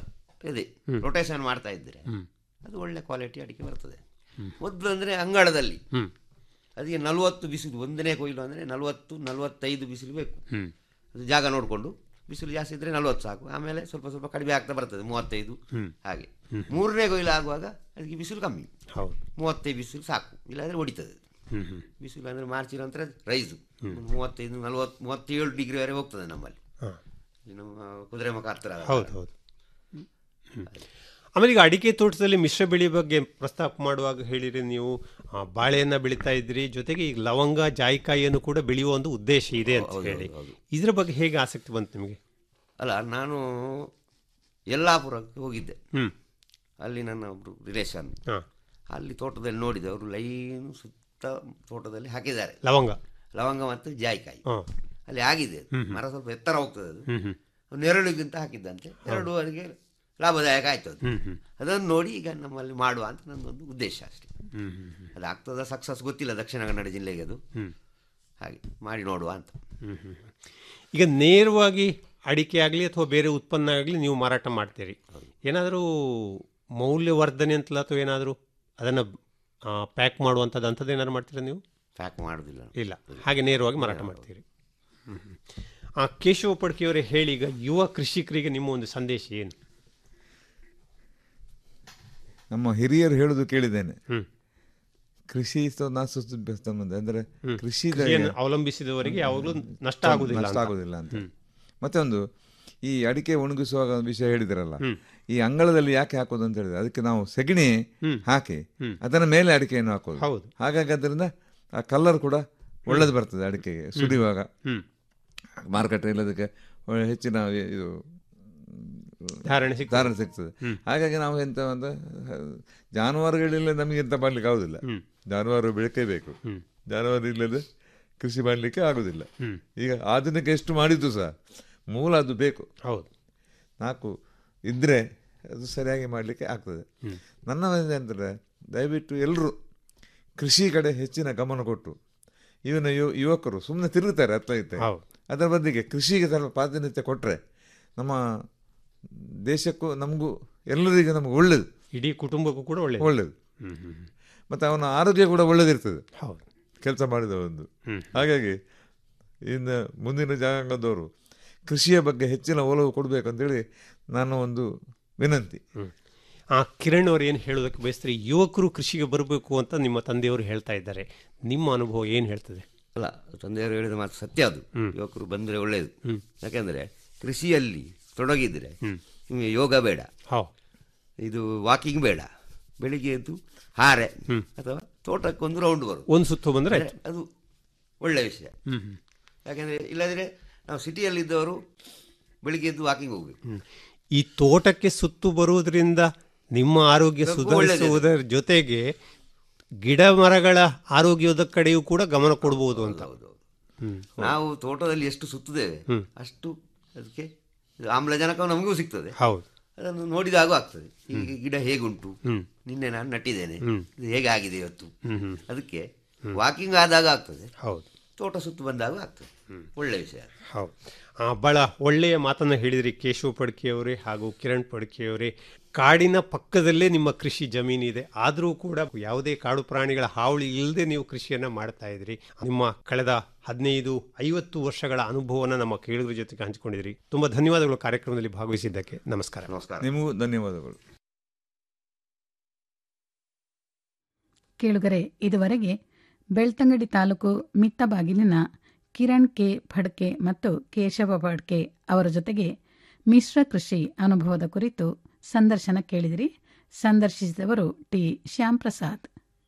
Speaker 13: ಇದೆ ರೊಟೇಷನ್ ಮಾಡ್ತಾ ಇದ್ದರೆ ಅದು ಒಳ್ಳೆ ಕ್ವಾಲಿಟಿ ಅಡಿಕೆ ಬರ್ತದೆ ಮೊದಲು ಅಂದರೆ ಅಂಗಳದಲ್ಲಿ ಅದಕ್ಕೆ ನಲವತ್ತು ಬಿಸಿಲು ಒಂದನೇ ಕೊಯ್ಲು ಅಂದರೆ ನಲವತ್ತು ನಲವತ್ತೈದು ಬಿಸಿಲು ಬೇಕು ಅದು ಜಾಗ ನೋಡಿಕೊಂಡು ಬಿಸಿಲು ಜಾಸ್ತಿ ಇದ್ದರೆ ನಲವತ್ತು ಸಾಕು ಆಮೇಲೆ ಸ್ವಲ್ಪ ಸ್ವಲ್ಪ ಕಡಿಮೆ ಆಗ್ತಾ ಬರ್ತದೆ ಮೂವತ್ತೈದು ಹಾಗೆ ಮೂರನೇ ಕೊಯ್ಲು ಆಗುವಾಗ ಅದಕ್ಕೆ ಬಿಸಿಲು ಕಮ್ಮಿ
Speaker 12: ಹೌದು
Speaker 13: ಮೂವತ್ತೈದು ಬಿಸಿಲು ಸಾಕು ಇಲ್ಲಾಂದರೆ ಹೊಡಿತದೆ ಬಿಸಿಲು ಅಂದರೆ ಮಾರ್ಚ್ ನಂತರ ರೈಸು ಮೂವತ್ತೈದು ನಲವತ್ತು ಮೂವತ್ತೇಳು ಡಿಗ್ರಿವರೆಗೆ ಹೋಗ್ತದೆ ನಮ್ಮಲ್ಲಿ ಈ ನಮ್ಮ ಕುದುರೆಮುಖ ಹತ್ತಿರ
Speaker 12: ಹೌದು ಹೌದು ಆಮೇಲೆ ಈಗ ಅಡಿಕೆ ತೋಟದಲ್ಲಿ ಮಿಶ್ರ ಬೆಳೆ ಬಗ್ಗೆ ಪ್ರಸ್ತಾಪ ಮಾಡುವಾಗ ಹೇಳಿರಿ ನೀವು ಆ, ಬಾಳೆಯನ್ನ ಬೆಳೀತಾ ಇದ್ರಿ ಜೊತೆಗೆ ಈಗ ಲವಂಗ ಜಾಯಿಕಾಯಿಯನ್ನು ಕೂಡ ಬೆಳೆಯುವ ಒಂದು ಉದ್ದೇಶ ಇದೆ ಅಂತ
Speaker 13: ಹೌದು,
Speaker 12: ಹೇಳಿ
Speaker 13: ಹೌದು, ಹೌದು.
Speaker 12: ಇದ್ರ ಬಗ್ಗೆ ಹೇಗೆ ಆಸಕ್ತಿ ಬಂತು ನಿಮಗೆ
Speaker 13: ಅಲ್ಲ ನಾನು ಯಲ್ಲಾಪುರಕ್ಕೆ ಹೋಗಿದ್ದೆ
Speaker 12: ಹ್ಮ್.
Speaker 13: ಅಲ್ಲಿ ನನ್ನ ಒಬ್ರು ರಿಲೇಷನ್
Speaker 12: ಹಾ.
Speaker 13: ಅಲ್ಲಿ ತೋಟದಲ್ಲಿ ನೋಡಿದೆ ಅವರು ಲೈನ್ ಸುತ್ತ ತೋಟದಲ್ಲಿ ಹಾಕಿದ್ದಾರೆ
Speaker 12: ಲವಂಗ
Speaker 13: ಲವಂಗ ಮತ್ತು ಜಾಯಿಕಾಯಿ
Speaker 12: ಹಾ.
Speaker 13: ಅಲ್ಲಿ ಆಗಿದೆ ಅದು.
Speaker 12: ಹ್ಮ್ ಹ್ಮ್.
Speaker 13: ಮರ ಸ್ವಲ್ಪ ಎತ್ತರ ಹೋಗ್ತದೆ ಅದು
Speaker 12: ಹ್ಮ್ ಹ್ಮ್.
Speaker 13: ಒಂದು ನೆರಳಿಗಿಂತ ಹಾಕಿದ್ದಂತೆ ಎರಡು ಅವರಿಗೆ ಲಾಭದಾಯಕ ಆಯ್ತು ಅದು
Speaker 12: ಹ್ಮ್ ಹ್ಮ್.
Speaker 13: ಅದನ್ನು ನೋಡಿ ಈಗ ನಮ್ಮಲ್ಲಿ ಮಾಡುವ ಅಂತ ನನ್ನೊಂದು ಉದ್ದೇಶ ಅಷ್ಟೇ
Speaker 12: ಹ್ಮ್ ಹ್ಮ್ ಹ್ಮ್.
Speaker 13: ಅದು ಆಗ್ತದ ಸಕ್ಸಸ್ ಗೊತ್ತಿಲ್ಲ ದಕ್ಷಿಣ ಕನ್ನಡ ಜಿಲ್ಲೆಗೆ ಅದು
Speaker 12: ಹ್ಮ್.
Speaker 13: ಹಾಗೆ ಮಾಡಿ ನೋಡುವ ಅಂತ
Speaker 12: ಹ್ಮ್ ಹ್ಮ್ ಹ್ಮ್. ಈಗ ನೇರವಾಗಿ ಅಡಿಕೆ ಆಗಲಿ ಅಥವಾ ಬೇರೆ ಉತ್ಪನ್ನ ಆಗಲಿ ನೀವು ಮಾರಾಟ ಮಾಡ್ತೀರಿ ಏನಾದರೂ ಮೌಲ್ಯವರ್ಧನೆ ಅಂತಲ್ಲ ಅಥವಾ ಏನಾದರೂ ಅದನ್ನು ಪ್ಯಾಕ್ ಮಾಡುವಂಥದ್ದು ಅಂಥದ್ದು ಏನಾದ್ರು ಮಾಡ್ತೀರಾ ನೀವು
Speaker 13: ಪ್ಯಾಕ್ ಮಾಡೋದಿಲ್ಲ
Speaker 12: ಇಲ್ಲ ಹಾಗೆ ನೇರವಾಗಿ ಮಾರಾಟ ಮಾಡ್ತೀರಿ ಹ್ಮ್ ಹ್ಮ್. ಆ ಕೇಶವ ಪಡ್ಕಿಯವರೇ ಹೇಳಿ ಈಗ ಯುವ ಕೃಷಿಕರಿಗೆ ನಿಮ್ಮ ಒಂದು ಸಂದೇಶ ಏನು
Speaker 14: ನಮ್ಮ ಹಿರಿಯರು ಹೇಳುದು ಕೇಳಿದ್ದೇನೆ
Speaker 12: ಹ್ಮ್.
Speaker 14: ಕೃಷಿ ನಾಸ್ತು ಸಂಬಂಧ ಅಂದ್ರೆ
Speaker 12: ಹ್ಮ್.
Speaker 14: ಕೃಷಿ
Speaker 12: ಕೃಷಿಯನ್ನು ಅವಲಂಬಿಸಿದವರಿಗೆ ಯಾವಾಗಲೂ ನಷ್ಟ ಆಗುದಿಲ್ಲ
Speaker 14: ನಷ್ಟ
Speaker 12: ಅಂತ.
Speaker 14: ಆಗುದಿಲ್ಲ ಅಂತ
Speaker 12: ಹ್ಮ್.
Speaker 14: ಮತ್ತೆ ಒಂದು ಈ ಅಡಿಕೆ ಒಣಗಿಸುವಾಗ ಒಂದು ವಿಷಯ ಹೇಳಿದಿರಲ್ಲ
Speaker 12: ಹ್ಮ್.
Speaker 14: ಈ ಅಂಗಳದಲ್ಲಿ ಯಾಕೆ ಹಾಕೋದು ಅಂತ ಹೇಳಿದ್ರೆ ಅದಕ್ಕೆ ನಾವು ಸೆಗಣಿ
Speaker 12: ಹ್ಮ್.
Speaker 14: ಹಾಕಿ
Speaker 12: ಹ್ಮ್.
Speaker 14: ಅದರ ಮೇಲೆ ಅಡಿಕೆಯನ್ನು ಹಾಕೋದು
Speaker 12: ಹೌದು.
Speaker 14: ಹಾಗಾಗಿ ಅದರಿಂದ ಆ ಕಲರ್ ಕೂಡ ಒಳ್ಳೇದು ಬರ್ತದೆ ಅಡಿಕೆಗೆ ಸುರಿಯುವಾಗ
Speaker 12: ಹ್ಮ್.
Speaker 14: ಮಾರುಕಟ್ಟೆಯಲ್ಲಿ ಅದಕ್ಕೆ ಒಳ್ಳೆ ಹೆಚ್ಚಿನ ಇದು
Speaker 12: ಧಾರಣೆ ಸಿಗ್ತದೆ.
Speaker 14: ಧಾರಣೆ ಸಿಗ್ತದೆ
Speaker 12: ಹ್ಮ್.
Speaker 14: ಹಾಗಾಗಿ ನಾವು ಎಂತ ಅಂತ ಜಾನುವಾರುಗಳಿಲ್ಲ ನಮಗೆ ಎಂತ ಮಾಡ್ಲಿಕ್ಕೆ ಆಗುದಿಲ್ಲ
Speaker 12: ಹ್ಮ್.
Speaker 14: ಜಾನುವಾರು ಬೆಳಕೇಬೇಕು
Speaker 12: ಹ್ಮ್.
Speaker 14: ಜಾನುವಾರು ಇಲ್ಲದೆ ಕೃಷಿ ಮಾಡಲಿಕ್ಕೆ ಆಗುದಿಲ್ಲ
Speaker 12: ಹ್ಮ್.
Speaker 14: ಈಗ ಆಧುನಿಕ ಎಷ್ಟು ಮಾಡಿದ್ದು ಸಹ ಮೂಲ ಅದು ಬೇಕು
Speaker 12: ಹೌದು
Speaker 14: ನಾಲ್ಕು ಇದ್ರೆ ಅದು ಸರಿಯಾಗಿ ಮಾಡಲಿಕ್ಕೆ ಆಗ್ತದೆ
Speaker 12: ಹ್ಮ್.
Speaker 14: ನನ್ನ ಮನಸ್ಸು ಅಂದರೆ ದಯವಿಟ್ಟು ಎಲ್ಲರೂ ಕೃಷಿ ಕಡೆ ಹೆಚ್ಚಿನ ಗಮನ ಕೊಟ್ಟು ಇವನ ಯು ಯುವಕರು ಸುಮ್ಮನೆ ತಿರುಗುತ್ತಾರೆ ಅತ್ತ ಇತ್ತ
Speaker 12: ಹೌದು.
Speaker 14: ಅದರ ಬದಲಿಗೆ ಕೃಷಿಗೆ ಸ್ವಲ್ಪ ಪ್ರಾಧಾನ್ಯತೆ ಕೊಟ್ಟರೆ ನಮ್ಮ ದೇಶಕ್ಕೂ ನಮಗೂ ಎಲ್ಲರಿಗೂ ನಮಗೆ ಒಳ್ಳೇದು
Speaker 12: ಇಡೀ ಕುಟುಂಬಕ್ಕೂ ಕೂಡ ಒಳ್ಳೆಯದು
Speaker 14: ಒಳ್ಳೇದು
Speaker 12: ಹ್ಮ್ ಹ್ಮ್ ಹ್ಮ್.
Speaker 14: ಮತ್ತು ಅವನ ಆರೋಗ್ಯ ಕೂಡ ಒಳ್ಳೇದಿರ್ತದೆ
Speaker 12: ಹೌದು
Speaker 14: ಕೆಲಸ ಮಾಡಿದ ಒಂದು
Speaker 12: ಹ್ಮ್.
Speaker 14: ಹಾಗಾಗಿ ಇನ್ನು ಮುಂದಿನ ಜನಾಂಗದವರು ಕೃಷಿಯ ಬಗ್ಗೆ ಹೆಚ್ಚಿನ ಒಲವು ಕೊಡಬೇಕು ಅಂತೇಳಿ ನಾನು ಒಂದು ವಿನಂತಿ
Speaker 12: ಹ್ಮ್. ಆ ಕಿರಣ್ ಅವ್ರು ಏನು ಹೇಳೋದಕ್ಕೆ ಬಯಸ್ತಾರೆ ಯುವಕರು ಕೃಷಿಗೆ ಬರಬೇಕು ಅಂತ ನಿಮ್ಮ ತಂದೆಯವರು ಹೇಳ್ತಾ ಇದ್ದಾರೆ ನಿಮ್ಮ ಅನುಭವ ಏನು ಹೇಳ್ತದೆ
Speaker 13: ಅಲ್ಲ ತಂದೆಯವರು ಹೇಳಿದ ಮಾತು ಸತ್ಯ ಅದು ಯುವಕರು ಬಂದರೆ ಒಳ್ಳೆಯದು ಯಾಕೆಂದರೆ ಕೃಷಿಯಲ್ಲಿ ತೊಡಗಿದ್ರೆ ನಿಮಗೆ ಯೋಗ ಬೇಡ ಇದು ವಾಕಿಂಗ್ ಬೇಡ ಬೆಳಿಗ್ಗೆ ಎದ್ದು ಹಾರೆ ಅಥವಾ ತೋಟಕ್ಕೊಂದು ರೌಂಡ್ ಬರು
Speaker 12: ಒಂದು ಸುತ್ತು ಬಂದ್ರೆ ಆಯ್ತು.
Speaker 13: ಅದು ಒಳ್ಳೆಯ ವಿಷಯ
Speaker 12: ಹ್ಮ್ ಹ್ಮ್.
Speaker 13: ಯಾಕೆಂದರೆ ಇಲ್ಲದ್ರೆ ನಾವು ಸಿಟಿಯಲ್ಲಿದ್ದವರು ಬೆಳಿಗ್ಗೆ ಎದ್ದು ವಾಕಿಂಗ್ ಹೋಗ್ಬೇಕು
Speaker 12: ಈ ತೋಟಕ್ಕೆ ಸುತ್ತು ಬರುವುದರಿಂದ ನಿಮ್ಮ ಆರೋಗ್ಯ
Speaker 13: ಇದಕ್ಕೂ
Speaker 12: ಸುಧಾರಿಸುವುದರ ಜೊತೆಗೆ ಗಿಡ ಮರಗಳ ಆರೋಗ್ಯದ ಕಡೆಯೂ ಕೂಡ ಗಮನ ಕೊಡಬಹುದು ಅಂತ ಹ್ಮ್.
Speaker 13: ನಾವು ತೋಟದಲ್ಲಿ ಎಷ್ಟು ಸುತ್ತುತ್ತೇವೆ
Speaker 12: ಹ್ಮ್.
Speaker 13: ಅಷ್ಟು ಅದಕ್ಕೆ ಆಮ್ಲಜನಕ ನಮಗೂ ಸಿಗ್ತದೆ
Speaker 12: ಹೌದು
Speaker 13: ಅದನ್ನು ನೋಡಿದಾಗೂ ಆಗ್ತದೆ ಈಗ ಗಿಡ ಹೇಗುಂಟು
Speaker 12: ಹ್ಮ್.
Speaker 13: ನಿನ್ನೆ ನಾನು ನಟ್ಟಿದ್ದೇನೆ
Speaker 12: ಹ್ಮ್.
Speaker 13: ಇದು ಹೇಗೆ ಆಗಿದೆ ಇವತ್ತು
Speaker 12: ಹ್ಮ್ ಹ್ಮ್.
Speaker 13: ಅದಕ್ಕೆ ವಾಕಿಂಗ್ ಆದಾಗ ಆಗ್ತದೆ
Speaker 12: ಹೌದು
Speaker 13: ತೋಟ ಸುತ್ತು ಬಂದಾಗ ಆಗ್ತದೆ ಒಳ್ಳೆ ವಿಷಯ
Speaker 12: ಹೌದು ಆ, ಬಹಳ ಒಳ್ಳೆಯ ಮಾತನ್ನು ಹೇಳಿದ್ರಿ ಕೇಶವ ಪಡ್ಕೆಯವರೇ ಹಾಗೂ ಕಿರಣ್ ಪಡ್ಕೆಯವರೇ ಕಾಡಿನ ಪಕ್ಕದಲ್ಲೇ ನಿಮ್ಮ ಕೃಷಿ ಜಮೀನಿದೆ ಆದರೂ ಕೂಡ ಯಾವುದೇ ಕಾಡು ಪ್ರಾಣಿಗಳ ಹಾವಳಿ ಇಲ್ಲದೆ ನೀವು ಕೃಷಿಯನ್ನ ಮಾಡ್ತಾ ಇದ್ರಿ ನಿಮ್ಮ ಕಳೆದ ಹದಿನೈದು ಐವತ್ತು ವರ್ಷಗಳ ಅನುಭವನ ನಮ್ಮ ಕೇಳುಗರ ಜೊತೆಗೆ ಹಂಚಿಕೊಂಡಿದ್ರಿ ತುಂಬಾ ಧನ್ಯವಾದಗಳು ಕಾರ್ಯಕ್ರಮದಲ್ಲಿ ಭಾಗವಹಿಸಿದ್ದಕ್ಕೆ ನಮಸ್ಕಾರ
Speaker 13: ನಮಸ್ಕಾರ
Speaker 14: ನಿಮಗೂ ಧನ್ಯವಾದಗಳು
Speaker 1: ಕೇಳುಗರೆ ಇದುವರೆಗೆ ಬೆಳ್ತಂಗಡಿ ತಾಲೂಕು ಮಿತ್ತಬಾಗಿಲಿನ ಕಿರಣ್ ಕೆ ಫಡ್ಕೆ ಮತ್ತು ಕೇಶವ ಫಡ್ಕೆ ಅವರ ಜೊತೆಗೆ ಮಿಶ್ರ ಕೃಷಿ ಅನುಭವದ ಕುರಿತು ಸಂದರ್ಶನ ಕೇಳಿದಿರಿ ಸಂದರ್ಶಿಸಿದವರು ಟಿ ಶ್ಯಾಮ್ ಪ್ರಸಾದ್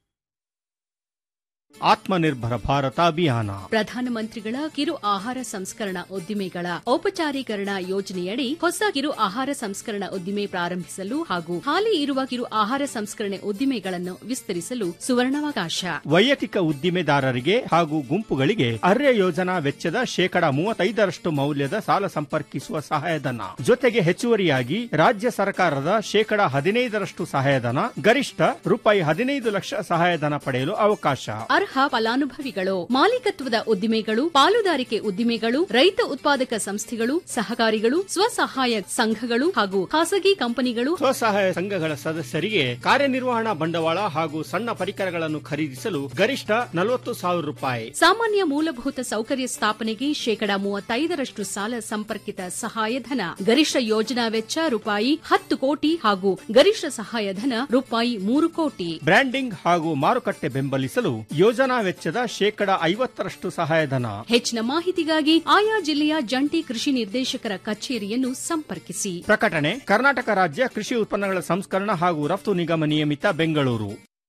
Speaker 15: ಆತ್ಮನಿರ್ಭರ ಭಾರತ ಅಭಿಯಾನ
Speaker 10: ಪ್ರಧಾನಮಂತ್ರಿಗಳ ಕಿರು ಆಹಾರ ಸಂಸ್ಕರಣಾ ಉದ್ದಿಮೆಗಳ ಔಪಚಾರೀಕರಣ ಯೋಜನೆಯಡಿ ಹೊಸ ಕಿರು ಆಹಾರ ಸಂಸ್ಕರಣಾ ಉದ್ದಿಮೆ ಪ್ರಾರಂಭಿಸಲು ಹಾಗೂ ಹಾಲಿ ಇರುವ ಕಿರು ಆಹಾರ ಸಂಸ್ಕರಣೆ ಉದ್ದಿಮೆಗಳನ್ನು ವಿಸ್ತರಿಸಲು ಸುವರ್ಣಾವಕಾಶ
Speaker 15: ವೈಯಕ್ತಿಕ ಉದ್ದಿಮೆದಾರರಿಗೆ ಹಾಗೂ ಗುಂಪುಗಳಿಗೆ ಅರ್ಯ ಯೋಜನಾ ವೆಚ್ಚದ ಶೇಕಡ ಮೂವತ್ತೈದರಷ್ಟು ಮೌಲ್ಯದ ಸಾಲ ಸಂಪರ್ಕಿಸುವ ಸಹಾಯಧನ ಜೊತೆಗೆ ಹೆಚ್ಚುವರಿಯಾಗಿ ರಾಜ್ಯ ಸರ್ಕಾರದ ಶೇಕಡ ಹದಿನೈದರಷ್ಟು ಸಹಾಯಧನ ಗರಿಷ್ಠ ರೂಪಾಯಿ ಹದಿನೈದು ಲಕ್ಷ ಸಹಾಯಧನ ಪಡೆಯಲು ಅವಕಾಶ
Speaker 10: ಅರ್ಹ ಫಲಾನುಭವಿಗಳು ಮಾಲೀಕತ್ವದ ಉದ್ದಿಮೆಗಳು ಪಾಲುದಾರಿಕೆ ಉದ್ದಿಮೆಗಳು ರೈತ ಉತ್ಪಾದಕ ಸಂಸ್ಥೆಗಳು ಸಹಕಾರಿಗಳು ಸ್ವಸಹಾಯ ಸಂಘಗಳು ಹಾಗೂ ಖಾಸಗಿ ಕಂಪನಿಗಳು
Speaker 15: ಸ್ವಸಹಾಯ ಸಂಘಗಳ ಸದಸ್ಯರಿಗೆ ಕಾರ್ಯನಿರ್ವಹಣಾ ಬಂಡವಾಳ ಹಾಗೂ ಸಣ್ಣ ಪರಿಕರಗಳನ್ನು ಖರೀದಿಸಲು ಗರಿಷ್ಠ ನಲವತ್ತು ಸಾವಿರ ರೂಪಾಯಿ
Speaker 10: ಸಾಮಾನ್ಯ ಮೂಲಭೂತ ಸೌಕರ್ಯ ಸ್ಥಾಪನೆಗೆ ಶೇಕಡಾ ಮೂವತ್ತೈದರಷ್ಟು ಸಾಲ ಸಂಪರ್ಕಿತ ಸಹಾಯಧನ ಗರಿಷ್ಠ ಯೋಜನಾ ವೆಚ್ಚ ರೂಪಾಯಿ ಹತ್ತು ಕೋಟಿ ಹಾಗೂ ಗರಿಷ್ಠ ಸಹಾಯಧನ ರೂಪಾಯಿ ಮೂರು ಕೋಟಿ
Speaker 15: ಬ್ರ್ಯಾಂಡಿಂಗ್ ಹಾಗೂ ಮಾರುಕಟ್ಟೆ ಬೆಂಬಲಿಸಲು ಯೋಜನಾ ವೆಚ್ಚದ ಶೇಕಡಾ ಐವತ್ತರಷ್ಟು ಸಹಾಯಧನ
Speaker 10: ಹೆಚ್ಚಿನ ಮಾಹಿತಿಗಾಗಿ ಆಯಾ ಜಿಲ್ಲೆಯ ಜಂಟಿ ಕೃಷಿ ನಿರ್ದೇಶಕರ ಕಚೇರಿಯನ್ನು ಸಂಪರ್ಕಿಸಿ
Speaker 15: ಪ್ರಕಟಣೆ ಕರ್ನಾಟಕ ರಾಜ್ಯ ಕೃಷಿ ಉತ್ಪನ್ನಗಳ ಸಂಸ್ಕರಣ ಹಾಗೂ ರಫ್ತು ನಿಗಮ ನಿಯಮಿತ ಬೆಂಗಳೂರು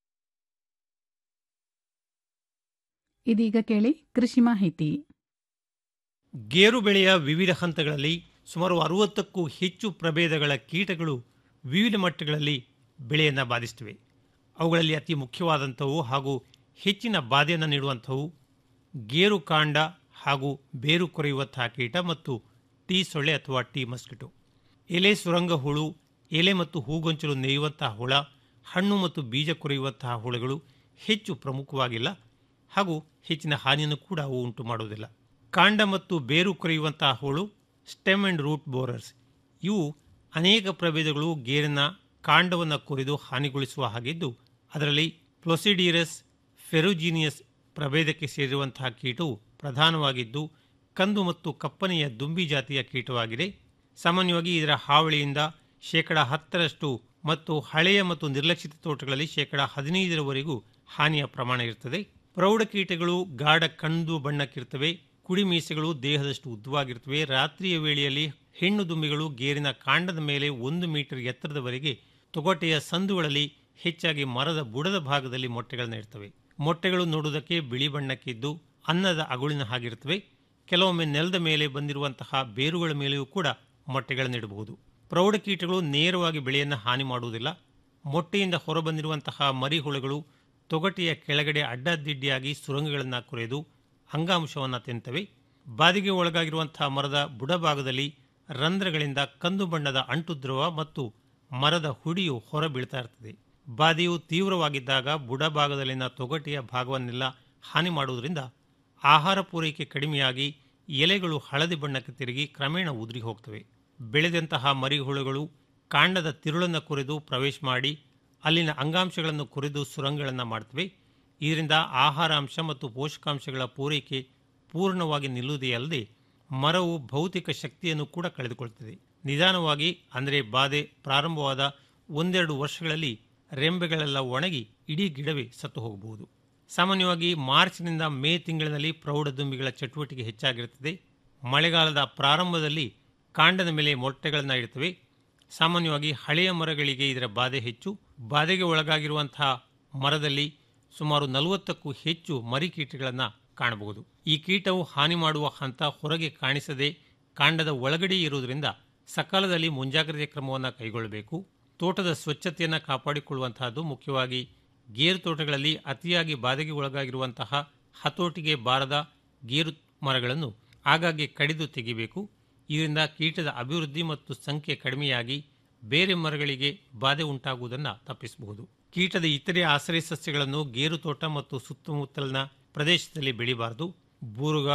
Speaker 1: ಇದೀಗ ಕೇಳಿ ಕೃಷಿ ಮಾಹಿತಿ
Speaker 12: ಗೇರು ಬೆಳೆಯ ವಿವಿಧ ಹಂತಗಳಲ್ಲಿ ಸುಮಾರು ಅರುವತ್ತಕ್ಕೂ ಹೆಚ್ಚು ಪ್ರಭೇದಗಳ ಕೀಟಗಳು ವಿವಿಧ ಮಟ್ಟಗಳಲ್ಲಿ ಬೆಳೆಯನ್ನು ಬಾಧಿಸುತ್ತವೆ ಅವುಗಳಲ್ಲಿ ಅತಿ ಮುಖ್ಯವಾದಂಥವು ಹಾಗೂ ಹೆಚ್ಚಿನ ಬಾಧೆಯನ್ನು ನೀಡುವಂಥವು ಗೇರು ಕಾಂಡ ಹಾಗೂ ಬೇರು ಕೊರೆಯುವಂತಹ ಕೀಟ ಮತ್ತು ಟೀ ಸೊಳ್ಳೆ ಅಥವಾ ಟೀ ಮಸ್ಕಿಟೋ ಎಲೆ ಸುರಂಗ ಹುಳು ಎಲೆ ಮತ್ತು ಹೂಗೊಂಚಲು ನೇಯುವಂತಹ ಹುಳ ಹಣ್ಣು ಮತ್ತು ಬೀಜ ಕೊರೆಯುವಂತಹ ಹುಳುಗಳು ಹೆಚ್ಚು ಪ್ರಮುಖವಾಗಿಲ್ಲ ಹಾಗೂ ಹೆಚ್ಚಿನ ಹಾನಿಯನ್ನು ಕೂಡ ಅವು ಉಂಟು ಮಾಡುವುದಿಲ್ಲ ಕಾಂಡ ಮತ್ತು ಬೇರು ಕೊರೆಯುವಂತಹ ಹುಳು ಸ್ಟೆಮ್ ಅಂಡ್ ರೂಟ್ ಬೋರರ್ಸ್ ಇವು ಅನೇಕ ಪ್ರಭೇದಗಳು ಗೇರಿನ ಕಾಂಡವನ್ನು ಕೊರೆದು ಹಾನಿಗೊಳಿಸುವ ಹಾಗಿದ್ದು ಅದರಲ್ಲಿ ಪ್ಲೊಸಿಡೀರಸ್ ಫೆರೋಜಿನಿಯಸ್ ಪ್ರಭೇದಕ್ಕೆ ಸೇರಿರುವಂತಹ ಕೀಟವು ಪ್ರಧಾನವಾಗಿದ್ದು ಕಂದು ಮತ್ತು ಕಪ್ಪನೆಯ ದುಂಬಿ ಜಾತಿಯ ಕೀಟವಾಗಿದೆ ಸಾಮಾನ್ಯವಾಗಿ ಇದರ ಹಾವಳಿಯಿಂದ ಶೇಕಡ ಹತ್ತರಷ್ಟು ಮತ್ತು ಹಳೆಯ ಮತ್ತು ನಿರ್ಲಕ್ಷಿತ ತೋಟಗಳಲ್ಲಿ ಶೇಕಡ ಹದಿನೈದರವರೆಗೂ ಹಾನಿಯ ಪ್ರಮಾಣ ಇರುತ್ತದೆ ಪ್ರೌಢ ಕೀಟಗಳು ಗಾಢ ಕಂದು ಬಣ್ಣಕ್ಕಿರ್ತವೆ ಕುಡಿ ಮೀಸೆಗಳು ದೇಹದಷ್ಟು ಉದ್ದವಾಗಿರ್ತವೆ ರಾತ್ರಿಯ ವೇಳೆಯಲ್ಲಿ ಹೆಣ್ಣು ದುಂಬಿಗಳು ಗೇರಿನ ಕಾಂಡದ ಮೇಲೆ ಒಂದು ಮೀಟರ್ ಎತ್ತರದವರೆಗೆ ತೊಗಟೆಯ ಸಂದುಗಳಲ್ಲಿ ಹೆಚ್ಚಾಗಿ ಮರದ ಬುಡದ ಭಾಗದಲ್ಲಿ ಮೊಟ್ಟೆಗಳನ್ನು ಇಡ್ತವೆ ಮೊಟ್ಟೆಗಳು ನೋಡುವುದಕ್ಕೆ ಬಿಳಿ ಬಣ್ಣಕ್ಕಿದ್ದು ಅನ್ನದ ಅಗುಳಿನ ಹಾಗಿರುತ್ತವೆ ಕೆಲವೊಮ್ಮೆ ನೆಲದ ಮೇಲೆ ಬಂದಿರುವಂತಹ ಬೇರುಗಳ ಮೇಲೆಯೂ ಕೂಡ ಮೊಟ್ಟೆಗಳನ್ನಿಡಬಹುದು ಪ್ರೌಢ ಕೀಟಗಳು ನೇರವಾಗಿ ಬೆಳೆಯನ್ನು ಹಾನಿ ಮಾಡುವುದಿಲ್ಲ ಮೊಟ್ಟೆಯಿಂದ ಹೊರಬಂದಿರುವಂತಹ ಮರಿಹುಳುಗಳು ತೊಗಟೆಯ ಕೆಳಗಡೆ ಅಡ್ಡದಿಡ್ಡಿಯಾಗಿ ಸುರಂಗಗಳನ್ನು ಕೊರೆದು ಅಂಗಾಂಶವನ್ನು ತಿಂತವೆ ಬಾದಿಗೆ ಒಳಗಾಗಿರುವಂತಹ ಮರದ ಬುಡಭಾಗದಲ್ಲಿ ರಂಧ್ರಗಳಿಂದ ಕಂದು ಬಣ್ಣದ ಅಂಟು ದ್ರವ ಮತ್ತು ಮರದ ಹುಡಿಯು ಹೊರಬೀಳ್ತಾ ಇರ್ತದೆ ಬಾಧೆಯು ತೀವ್ರವಾಗಿದ್ದಾಗ ಬುಡಭಾಗದಲ್ಲಿನ ತೊಗಟೆಯ ಭಾಗವನ್ನೆಲ್ಲ ಹಾನಿ ಮಾಡುವುದರಿಂದ ಆಹಾರ ಪೂರೈಕೆ ಕಡಿಮೆಯಾಗಿ ಎಲೆಗಳು ಹಳದಿ ಬಣ್ಣಕ್ಕೆ ತಿರುಗಿ ಕ್ರಮೇಣ ಉದುರಿ ಹೋಗ್ತವೆ ಬೆಳೆದಂತಹ ಮರಿಹುಳುಗಳು ಕಾಂಡದ ತಿರುಳನ್ನು ಕೊರೆದು ಪ್ರವೇಶ ಮಾಡಿ ಅಲ್ಲಿನ ಅಂಗಾಂಶಗಳನ್ನು ಕೊರೆದು ಸುರಂಗಗಳನ್ನು ಮಾಡ್ತವೆ ಇದರಿಂದ ಆಹಾರಾಂಶ ಮತ್ತು ಪೋಷಕಾಂಶಗಳ ಪೂರೈಕೆ ಪೂರ್ಣವಾಗಿ ನಿಲ್ಲುವುದೇ ಅಲ್ಲದೆ ಮರವು ಭೌತಿಕ ಶಕ್ತಿಯನ್ನು ಕೂಡ ಕಳೆದುಕೊಳ್ತದೆ ನಿಧಾನವಾಗಿ ಅಂದರೆ ಬಾಧೆ ಪ್ರಾರಂಭವಾದ ಒಂದೆರಡು ವರ್ಷಗಳಲ್ಲಿ ರೆಂಬೆಗಳೆಲ್ಲ ಒಣಗಿ ಇಡೀ ಗಿಡವೇ ಸತ್ತು ಹೋಗಬಹುದು ಸಾಮಾನ್ಯವಾಗಿ ಮಾರ್ಚ್ನಿಂದ ಮೇ ತಿಂಗಳಿನಲ್ಲಿ ಪ್ರೌಢ ದುಂಬಿಗಳ ಚಟುವಟಿಕೆ ಹೆಚ್ಚಾಗಿರುತ್ತದೆ ಮಳೆಗಾಲದ ಪ್ರಾರಂಭದಲ್ಲಿ ಕಾಂಡದ ಮೇಲೆ ಮೊಟ್ಟೆಗಳನ್ನು ಇಡ್ತವೆ ಸಾಮಾನ್ಯವಾಗಿ ಹಳೆಯ ಮರಗಳಿಗೆ ಇದರ ಬಾಧೆ ಹೆಚ್ಚು ಬಾಧೆಗೆ ಒಳಗಾಗಿರುವಂತಹ ಮರದಲ್ಲಿ ಸುಮಾರು ನಲವತ್ತಕ್ಕೂ ಹೆಚ್ಚು ಮರಿಕೀಟಗಳನ್ನು ಕಾಣಬಹುದು ಈ ಕೀಟವು ಹಾನಿ ಮಾಡುವ ಹಂತ ಹೊರಗೆ ಕಾಣಿಸದೆ ಕಾಂಡದ ಒಳಗಡೆ ಇರುವುದರಿಂದ ಸಕಾಲದಲ್ಲಿ ಮುಂಜಾಗ್ರತೆ ಕ್ರಮವನ್ನು ಕೈಗೊಳ್ಳಬೇಕು ತೋಟದ ಸ್ವಚ್ಛತೆಯನ್ನು ಕಾಪಾಡಿಕೊಳ್ಳುವಂತಹದ್ದು ಮುಖ್ಯವಾಗಿ ಗೇರು ತೋಟಗಳಲ್ಲಿ ಅತಿಯಾಗಿ ಬಾಧೆಗೆ ಒಳಗಾಗಿರುವಂತಹ ಹತೋಟಿಗೆ ಬಾರದ ಗೇರು ಮರಗಳನ್ನು ಆಗಾಗ್ಗೆ ಕಡಿದು ತೆಗಿಬೇಕು ಇದರಿಂದ ಕೀಟದ ಅಭಿವೃದ್ಧಿ ಮತ್ತು ಸಂಖ್ಯೆ ಕಡಿಮೆಯಾಗಿ ಬೇರೆ ಮರಗಳಿಗೆ ಬಾಧೆ ಉಂಟಾಗುವುದನ್ನು ತಪ್ಪಿಸಬಹುದು ಕೀಟದ ಇತರೆ ಆಶ್ರಯ ಸಸ್ಯಗಳನ್ನು ಗೇರು ತೋಟ ಮತ್ತು ಸುತ್ತಮುತ್ತಲಿನ ಪ್ರದೇಶದಲ್ಲಿ ಬೆಳಿಬಾರದು ಬೂರುಗ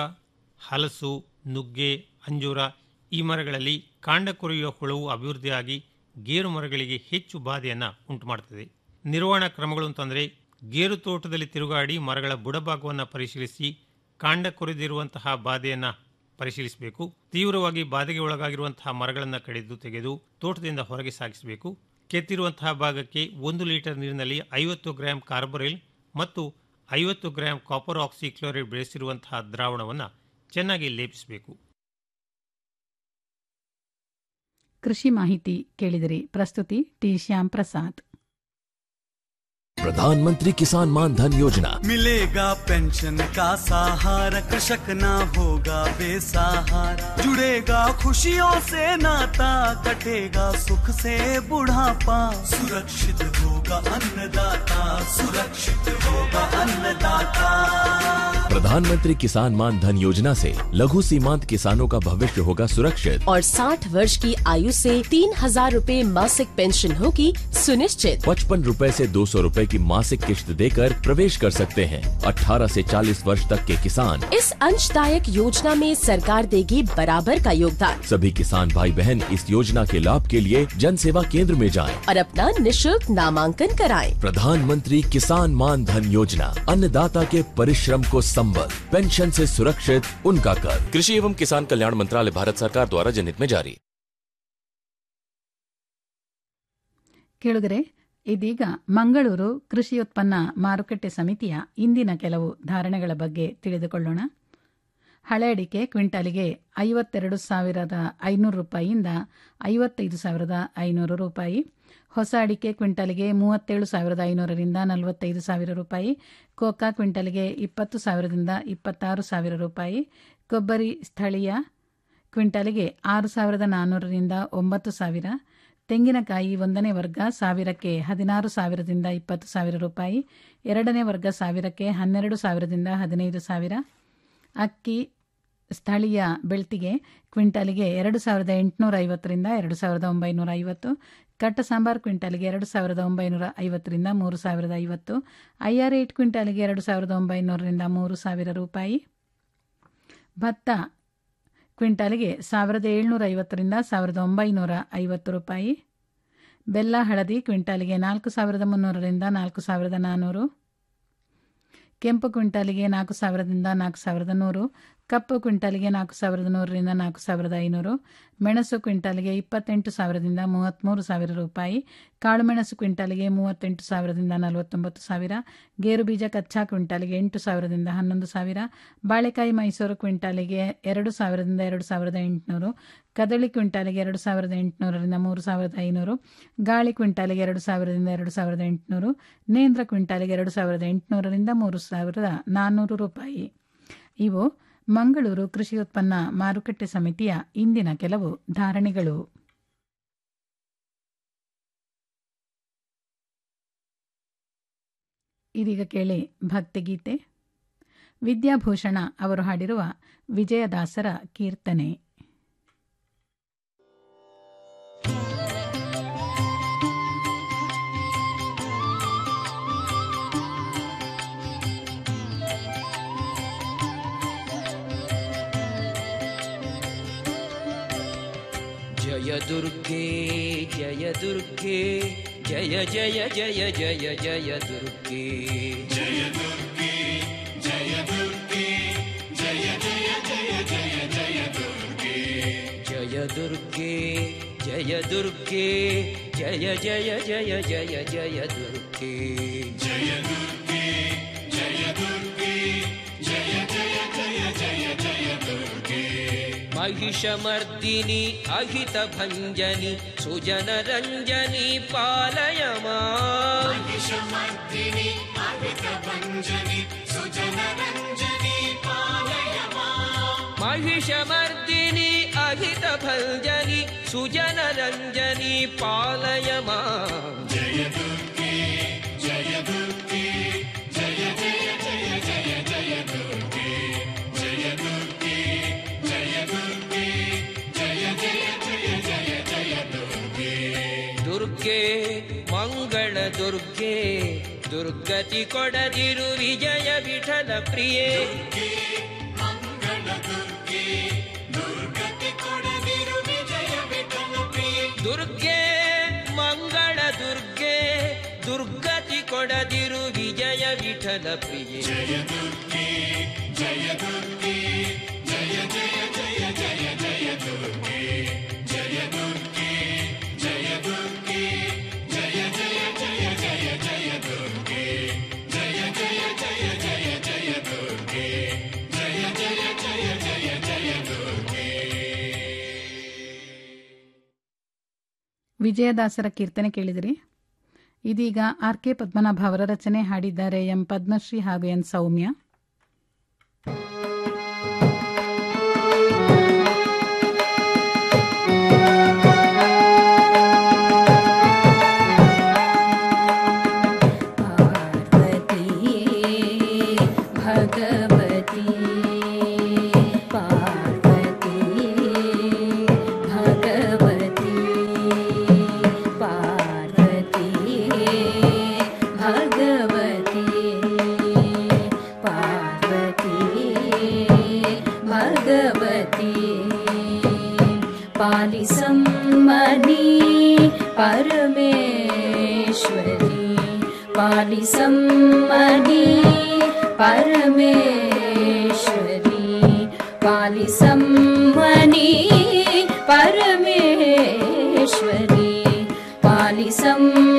Speaker 12: ಹಲಸು ನುಗ್ಗೆ ಅಂಜೂರ ಈ ಮರಗಳಲ್ಲಿ ಕಾಂಡ ಕೊರೆಯುವ ಹುಳವು ಅಭಿವೃದ್ಧಿಯಾಗಿ ಗೇರು ಮರಗಳಿಗೆ ಹೆಚ್ಚು ಬಾಧೆಯನ್ನು ಉಂಟುಮಾಡುತ್ತದೆ ನಿರ್ವಹಣಾ ಕ್ರಮಗಳು ಅಂತಂದರೆ ಗೇರು ತೋಟದಲ್ಲಿ ತಿರುಗಾಡಿ ಮರಗಳ ಬುಡಭಾಗವನ್ನು ಪರಿಶೀಲಿಸಿ ಕಾಂಡ ಕೊರೆದಿರುವಂತಹ ಬಾಧೆಯನ್ನು ಪರಿಶೀಲಿಸಬೇಕು ತೀವ್ರವಾಗಿ ಬಾಧೆಗೆ ಒಳಗಾಗಿರುವಂತಹ ಮರಗಳನ್ನು ಕಡಿದು ತೆಗೆದು ತೋಟದಿಂದ ಹೊರಗೆ ಸಾಗಿಸಬೇಕು ಕೆತ್ತಿರುವಂತಹ ಭಾಗಕ್ಕೆ ಒಂದು ಲೀಟರ್ ನೀರಿನಲ್ಲಿ ಐವತ್ತು ಗ್ರಾಂ ಕಾರ್ಬೊರೈಲ್ ಮತ್ತು ಐವತ್ತು ಗ್ರಾಂ ಕಾಪರ್ ಆಕ್ಸಿಕ್ಲೋರೈಡ್ ಬೆಳೆಸಿರುವಂತಹ ದ್ರಾವಣವನ್ನು ಚೆನ್ನಾಗಿ ಲೇಪಿಸಬೇಕು
Speaker 1: ಕೃಷಿ ಮಾಹಿತಿ ಕೇಳಿದಿರಿ ಪ್ರಸ್ತುತಿ ಟಿ ಶ್ಯಾಮ್ ಪ್ರಸಾದ್
Speaker 16: प्रधानमंत्री किसान मान धन योजना
Speaker 17: मिलेगा पेंशन का सहारा कृषक ना होगा बेसहारा जुड़ेगा खुशियों से नाता कटेगा सुख से बुढ़ापा सुरक्षित होगा अन्नदाता सुरक्षित होगा अन्नदाता
Speaker 16: प्रधानमंत्री किसान मान धन योजना से लघु सीमांत किसानों का भविष्य होगा सुरक्षित
Speaker 18: और 60 वर्ष की आयु से तीन हजार रूपए मासिक पेंशन होगी सुनिश्चित
Speaker 16: पचपन रूपए ऐसी दो सौ रूपए की मासिक किश्त देकर प्रवेश कर सकते हैं 18 से 40 वर्ष तक के किसान
Speaker 18: इस अंशदायक योजना में सरकार देगी बराबर का योगदान
Speaker 16: सभी किसान भाई बहन इस योजना के लाभ के लिए जन सेवा केंद्र में जाएं।
Speaker 18: और अपना निशुल्क नामांकन कराएं।
Speaker 16: प्रधानमंत्री किसान मान धन योजना अन्नदाता के परिश्रम को संबल पेंशन से सुरक्षित उनका कर कृषि एवं किसान कल्याण मंत्रालय भारत सरकार द्वारा जनहित में जारी
Speaker 1: ಕೇಳುಗರೆ ಇದೀಗ ಮಂಗಳೂರು ಕೃಷಿ ಉತ್ಪನ್ನ ಮಾರುಕಟ್ಟೆ ಸಮಿತಿಯ ಇಂದಿನ ಕೆಲವು ಧಾರಣೆಗಳ ಬಗ್ಗೆ ತಿಳಿದುಕೊಳ್ಳೋಣ ಹಳೆ ಅಡಿಕೆ ಕ್ವಿಂಟಾಲಿಗೆ ಐವತ್ತೆರಡು ಸಾವಿರದ ಐನೂರು ರೂಪಾಯಿಯಿಂದ ಐವತ್ತೈದು ಸಾವಿರದ ಐನೂರು ರೂಪಾಯಿ ಹೊಸ ಅಡಿಕೆ ಕ್ವಿಂಟಾಲಿಗೆ ಮೂವತ್ತೇಳು ಸಾವಿರದ ಐನೂರರಿಂದ ನಲವತ್ತೈದು ಸಾವಿರ ರೂಪಾಯಿ ಕೋಕಾ ಕ್ವಿಂಟಾಲಿಗೆ ಇಪ್ಪತ್ತು ಸಾವಿರದಿಂದ ಇಪ್ಪತ್ತಾರು ಸಾವಿರ ರೂಪಾಯಿ ಕೊಬ್ಬರಿ ಸ್ಥಳೀಯ ಕ್ವಿಂಟಾಲಿಗೆ ಆರು ಸಾವಿರದ ನಾನ್ನೂರರಿಂದ ಒಂಬತ್ತು ಸಾವಿರ ತೆಂಗಿನಕಾಯಿ ಒಂದನೇ ವರ್ಗ ಸಾವಿರಕ್ಕೆ ಹದಿನಾರು ಸಾವಿರದಿಂದ ಇಪ್ಪತ್ತು ಸಾವಿರ ರೂಪಾಯಿ ಎರಡನೇ ವರ್ಗ ಸಾವಿರಕ್ಕೆ ಹನ್ನೆರಡು ಸಾವಿರದಿಂದ ಹದಿನೈದು ಸಾವಿರ ಅಕ್ಕಿ ಸ್ಥಳೀಯ ಬೆಳ್ತಿಗೆ ಕ್ವಿಂಟಾಲಿಗೆ ಎರಡು ಸಾವಿರದ ಎಂಟುನೂರ ಐವತ್ತರಿಂದ ಎರಡು ಸಾವಿರದ ಒಂಬೈನೂರ ಐವತ್ತು ಕಟ್ಟ ಸಾಂಬಾರ್ ಕ್ವಿಂಟಾಲಿಗೆ ಎರಡು ಸಾವಿರದ ಒಂಬೈನೂರ ಐವತ್ತರಿಂದ ಮೂರು ಸಾವಿರದ ಐವತ್ತು ಐ ಆರ್ ಏಟ್ ಕ್ವಿಂಟಾಲಿಗೆ ಎರಡು ಸಾವಿರದ ಒಂಬೈನೂರರಿಂದ ಮೂರು ಸಾವಿರ ರೂಪಾಯಿ ಭತ್ತ ಕ್ವಿಂಟಾಲಿಗೆ ಸಾವಿರದ ಏಳ್ನೂರ ಐವತ್ತರಿಂದ ಸಾವಿರದ ಒಂಬೈನೂರ ಐವತ್ತು ರೂಪಾಯಿ ಬೆಲ್ಲ ಹಳದಿ ಕ್ವಿಂಟಾಲಿಗೆ ನಾಲ್ಕು ಸಾವಿರದ ಮುನ್ನೂರರಿಂದ ನಾಲ್ಕು ಸಾವಿರದ ನಾನ್ನೂರು ಕೆಂಪು ಕ್ವಿಂಟಾಲಿಗೆ ನಾಲ್ಕು ಸಾವಿರದಿಂದ ನಾಲ್ಕು ಸಾವಿರದ ನೂರು ಕಪ್ಪು ಕ್ವಿಂಟಾಲಿಗೆ ನಾಲ್ಕು ಸಾವಿರದ ನೂರರಿಂದ ನಾಲ್ಕು ಸಾವಿರದ ಐನೂರು ಮೆಣಸು ಕ್ವಿಂಟಾಲಿಗೆ ಇಪ್ಪತ್ತೆಂಟು ಸಾವಿರದಿಂದ ಮೂವತ್ತ್ಮೂರು ಸಾವಿರ ರೂಪಾಯಿ ಕಾಳುಮೆಣಸು ಕ್ವಿಂಟಾಲಿಗೆ ಮೂವತ್ತೆಂಟು ಸಾವಿರದಿಂದ ನಲವತ್ತೊಂಬತ್ತು ಸಾವಿರ ಗೇರು ಬೀಜ ಕಚ್ಚಾ ಕ್ವಿಂಟಾಲಿಗೆ ಎಂಟು ಸಾವಿರದಿಂದ ಹನ್ನೊಂದು ಸಾವಿರ ಬಾಳೆಕಾಯಿ ಮೈಸೂರು ಕ್ವಿಂಟಾಲಿಗೆ ಎರಡು ಸಾವಿರದಿಂದ ಎರಡು ಸಾವಿರದ ಎಂಟುನೂರು ಕದಳಿ ಕ್ವಿಂಟಾಲಿಗೆ ಎರಡು ಸಾವಿರದ ಎಂಟುನೂರರಿಂದ ಮೂರು ಸಾವಿರದ ಐನೂರು ಗಾಳಿ ಕ್ವಿಂಟಾಲಿಗೆ ಎರಡು ಸಾವಿರದಿಂದ ಎರಡು ಸಾವಿರದ ಎಂಟುನೂರು ನೇಂದ್ರ ಕ್ವಿಂಟಾಲಿಗೆ ಎರಡು ಸಾವಿರದ ಎಂಟುನೂರರಿಂದ ಮೂರು ಸಾವಿರದ ನಾನ್ನೂರು ರೂಪಾಯಿ ಇವು ಮಂಗಳೂರು ಕೃಷಿ ಉತ್ಪನ್ನ ಮಾರುಕಟ್ಟೆ ಸಮಿತಿಯ ಇಂದಿನ ಕೆಲವು ಧಾರಣೆಗಳು ಇದೀಗ ಕೇಳಿ ಭಕ್ತಿಗೀತೆ ವಿದ್ಯಾಭೂಷಣ ಅವರು ಹಾಡಿರುವ ವಿಜಯದಾಸರ ಕೀರ್ತನೆ
Speaker 19: जय दुर्गे जय दुर्गे जय जय जय जय जय दुर्गे
Speaker 20: जय दुर्गे जय दुर्गे जय जय जय जय जय दुर्गे
Speaker 19: जय दुर्गे जय दुर्गे जय जय जय जय जय दुर्गे
Speaker 20: जय दुर्गे जय दुर्गे जय जय जय जय जय दुर्गे
Speaker 19: महिषमर्दिनि अहितभञ्जनि सुजनरञ्जनि पालय माम्
Speaker 20: महिषमर्दिनि अमितभञ्जनि सुजनरञ्जनि पालय माम्
Speaker 19: महिषमर्दिनि अहितभञ्जनि सुजनरञ्जनि पालय माम्
Speaker 20: जय दुर्गे जय दुर्गे जय जय जय जय जय दुर्गे जय दुर्गे जय दुर्गे जय जय जय जय जय दुर्गे
Speaker 19: ದುರ್ಗೆ ಮಂಗಳ ದುರ್ಗೆ ದುರ್ಗತಿ ಕೊಡದಿರು ವಿಜಯ ವಿಠಲ ಪ್ರಿಯೆ
Speaker 20: ಮಂಗಳ ದುರ್ಗೆ ದುರ್ಗತಿ ಕೊಡದಿರು ವಿಜಯ ವಿಠಲ ಪ್ರಿಯೆ
Speaker 19: ದುರ್ಗೆ ಮಂಗಳ ದುರ್ಗೆ ದುರ್ಗತಿ ಕೊಡದಿರು ವಿಜಯ ವಿಠಲ ಪ್ರಿಯೆ
Speaker 20: ಜಯ ದುರ್ಗೆ ಜಯ ದುರ್ಗೆ ಜಯ ಜಯ ಜಯ ಜಯ ಜಯ ದುರ್ಗೆ ಜಯ ದುರ್ಗೆ ಜಯ ದುರ್ಗೆ ಜಯ ಜಯ ಜಯ ಜಯ ಜಯ ದುರ್ಗೆ ಜಯ ಜಯ ಜಯ ಜಯ ಜಯ ದುರ್ಗೆ ಜಯ ಜಯ ಜಯ ಜಯ ಜಯ ದುರ್ಗೆ
Speaker 1: ವಿಜಯದಾಸರ ಕೀರ್ತನೆ ಕೇಳಿದಿರಿ ಇದೀಗ ಆರ್ ಕೆ ಪದ್ಮನಾಭ ಅವರ ರಚನೆ ಹಾಡಿದ್ದಾರೆ ಎಂ ಪದ್ಮಶ್ರೀ ಹಾಗೂ ಎನ್ ಸೌಮ್ಯ
Speaker 21: भगवती पालिसम्मनी परमेश्वरी पालिसम्मनी परमेश्वरी पालिसम्मनी परमेश्वरी पालिसम्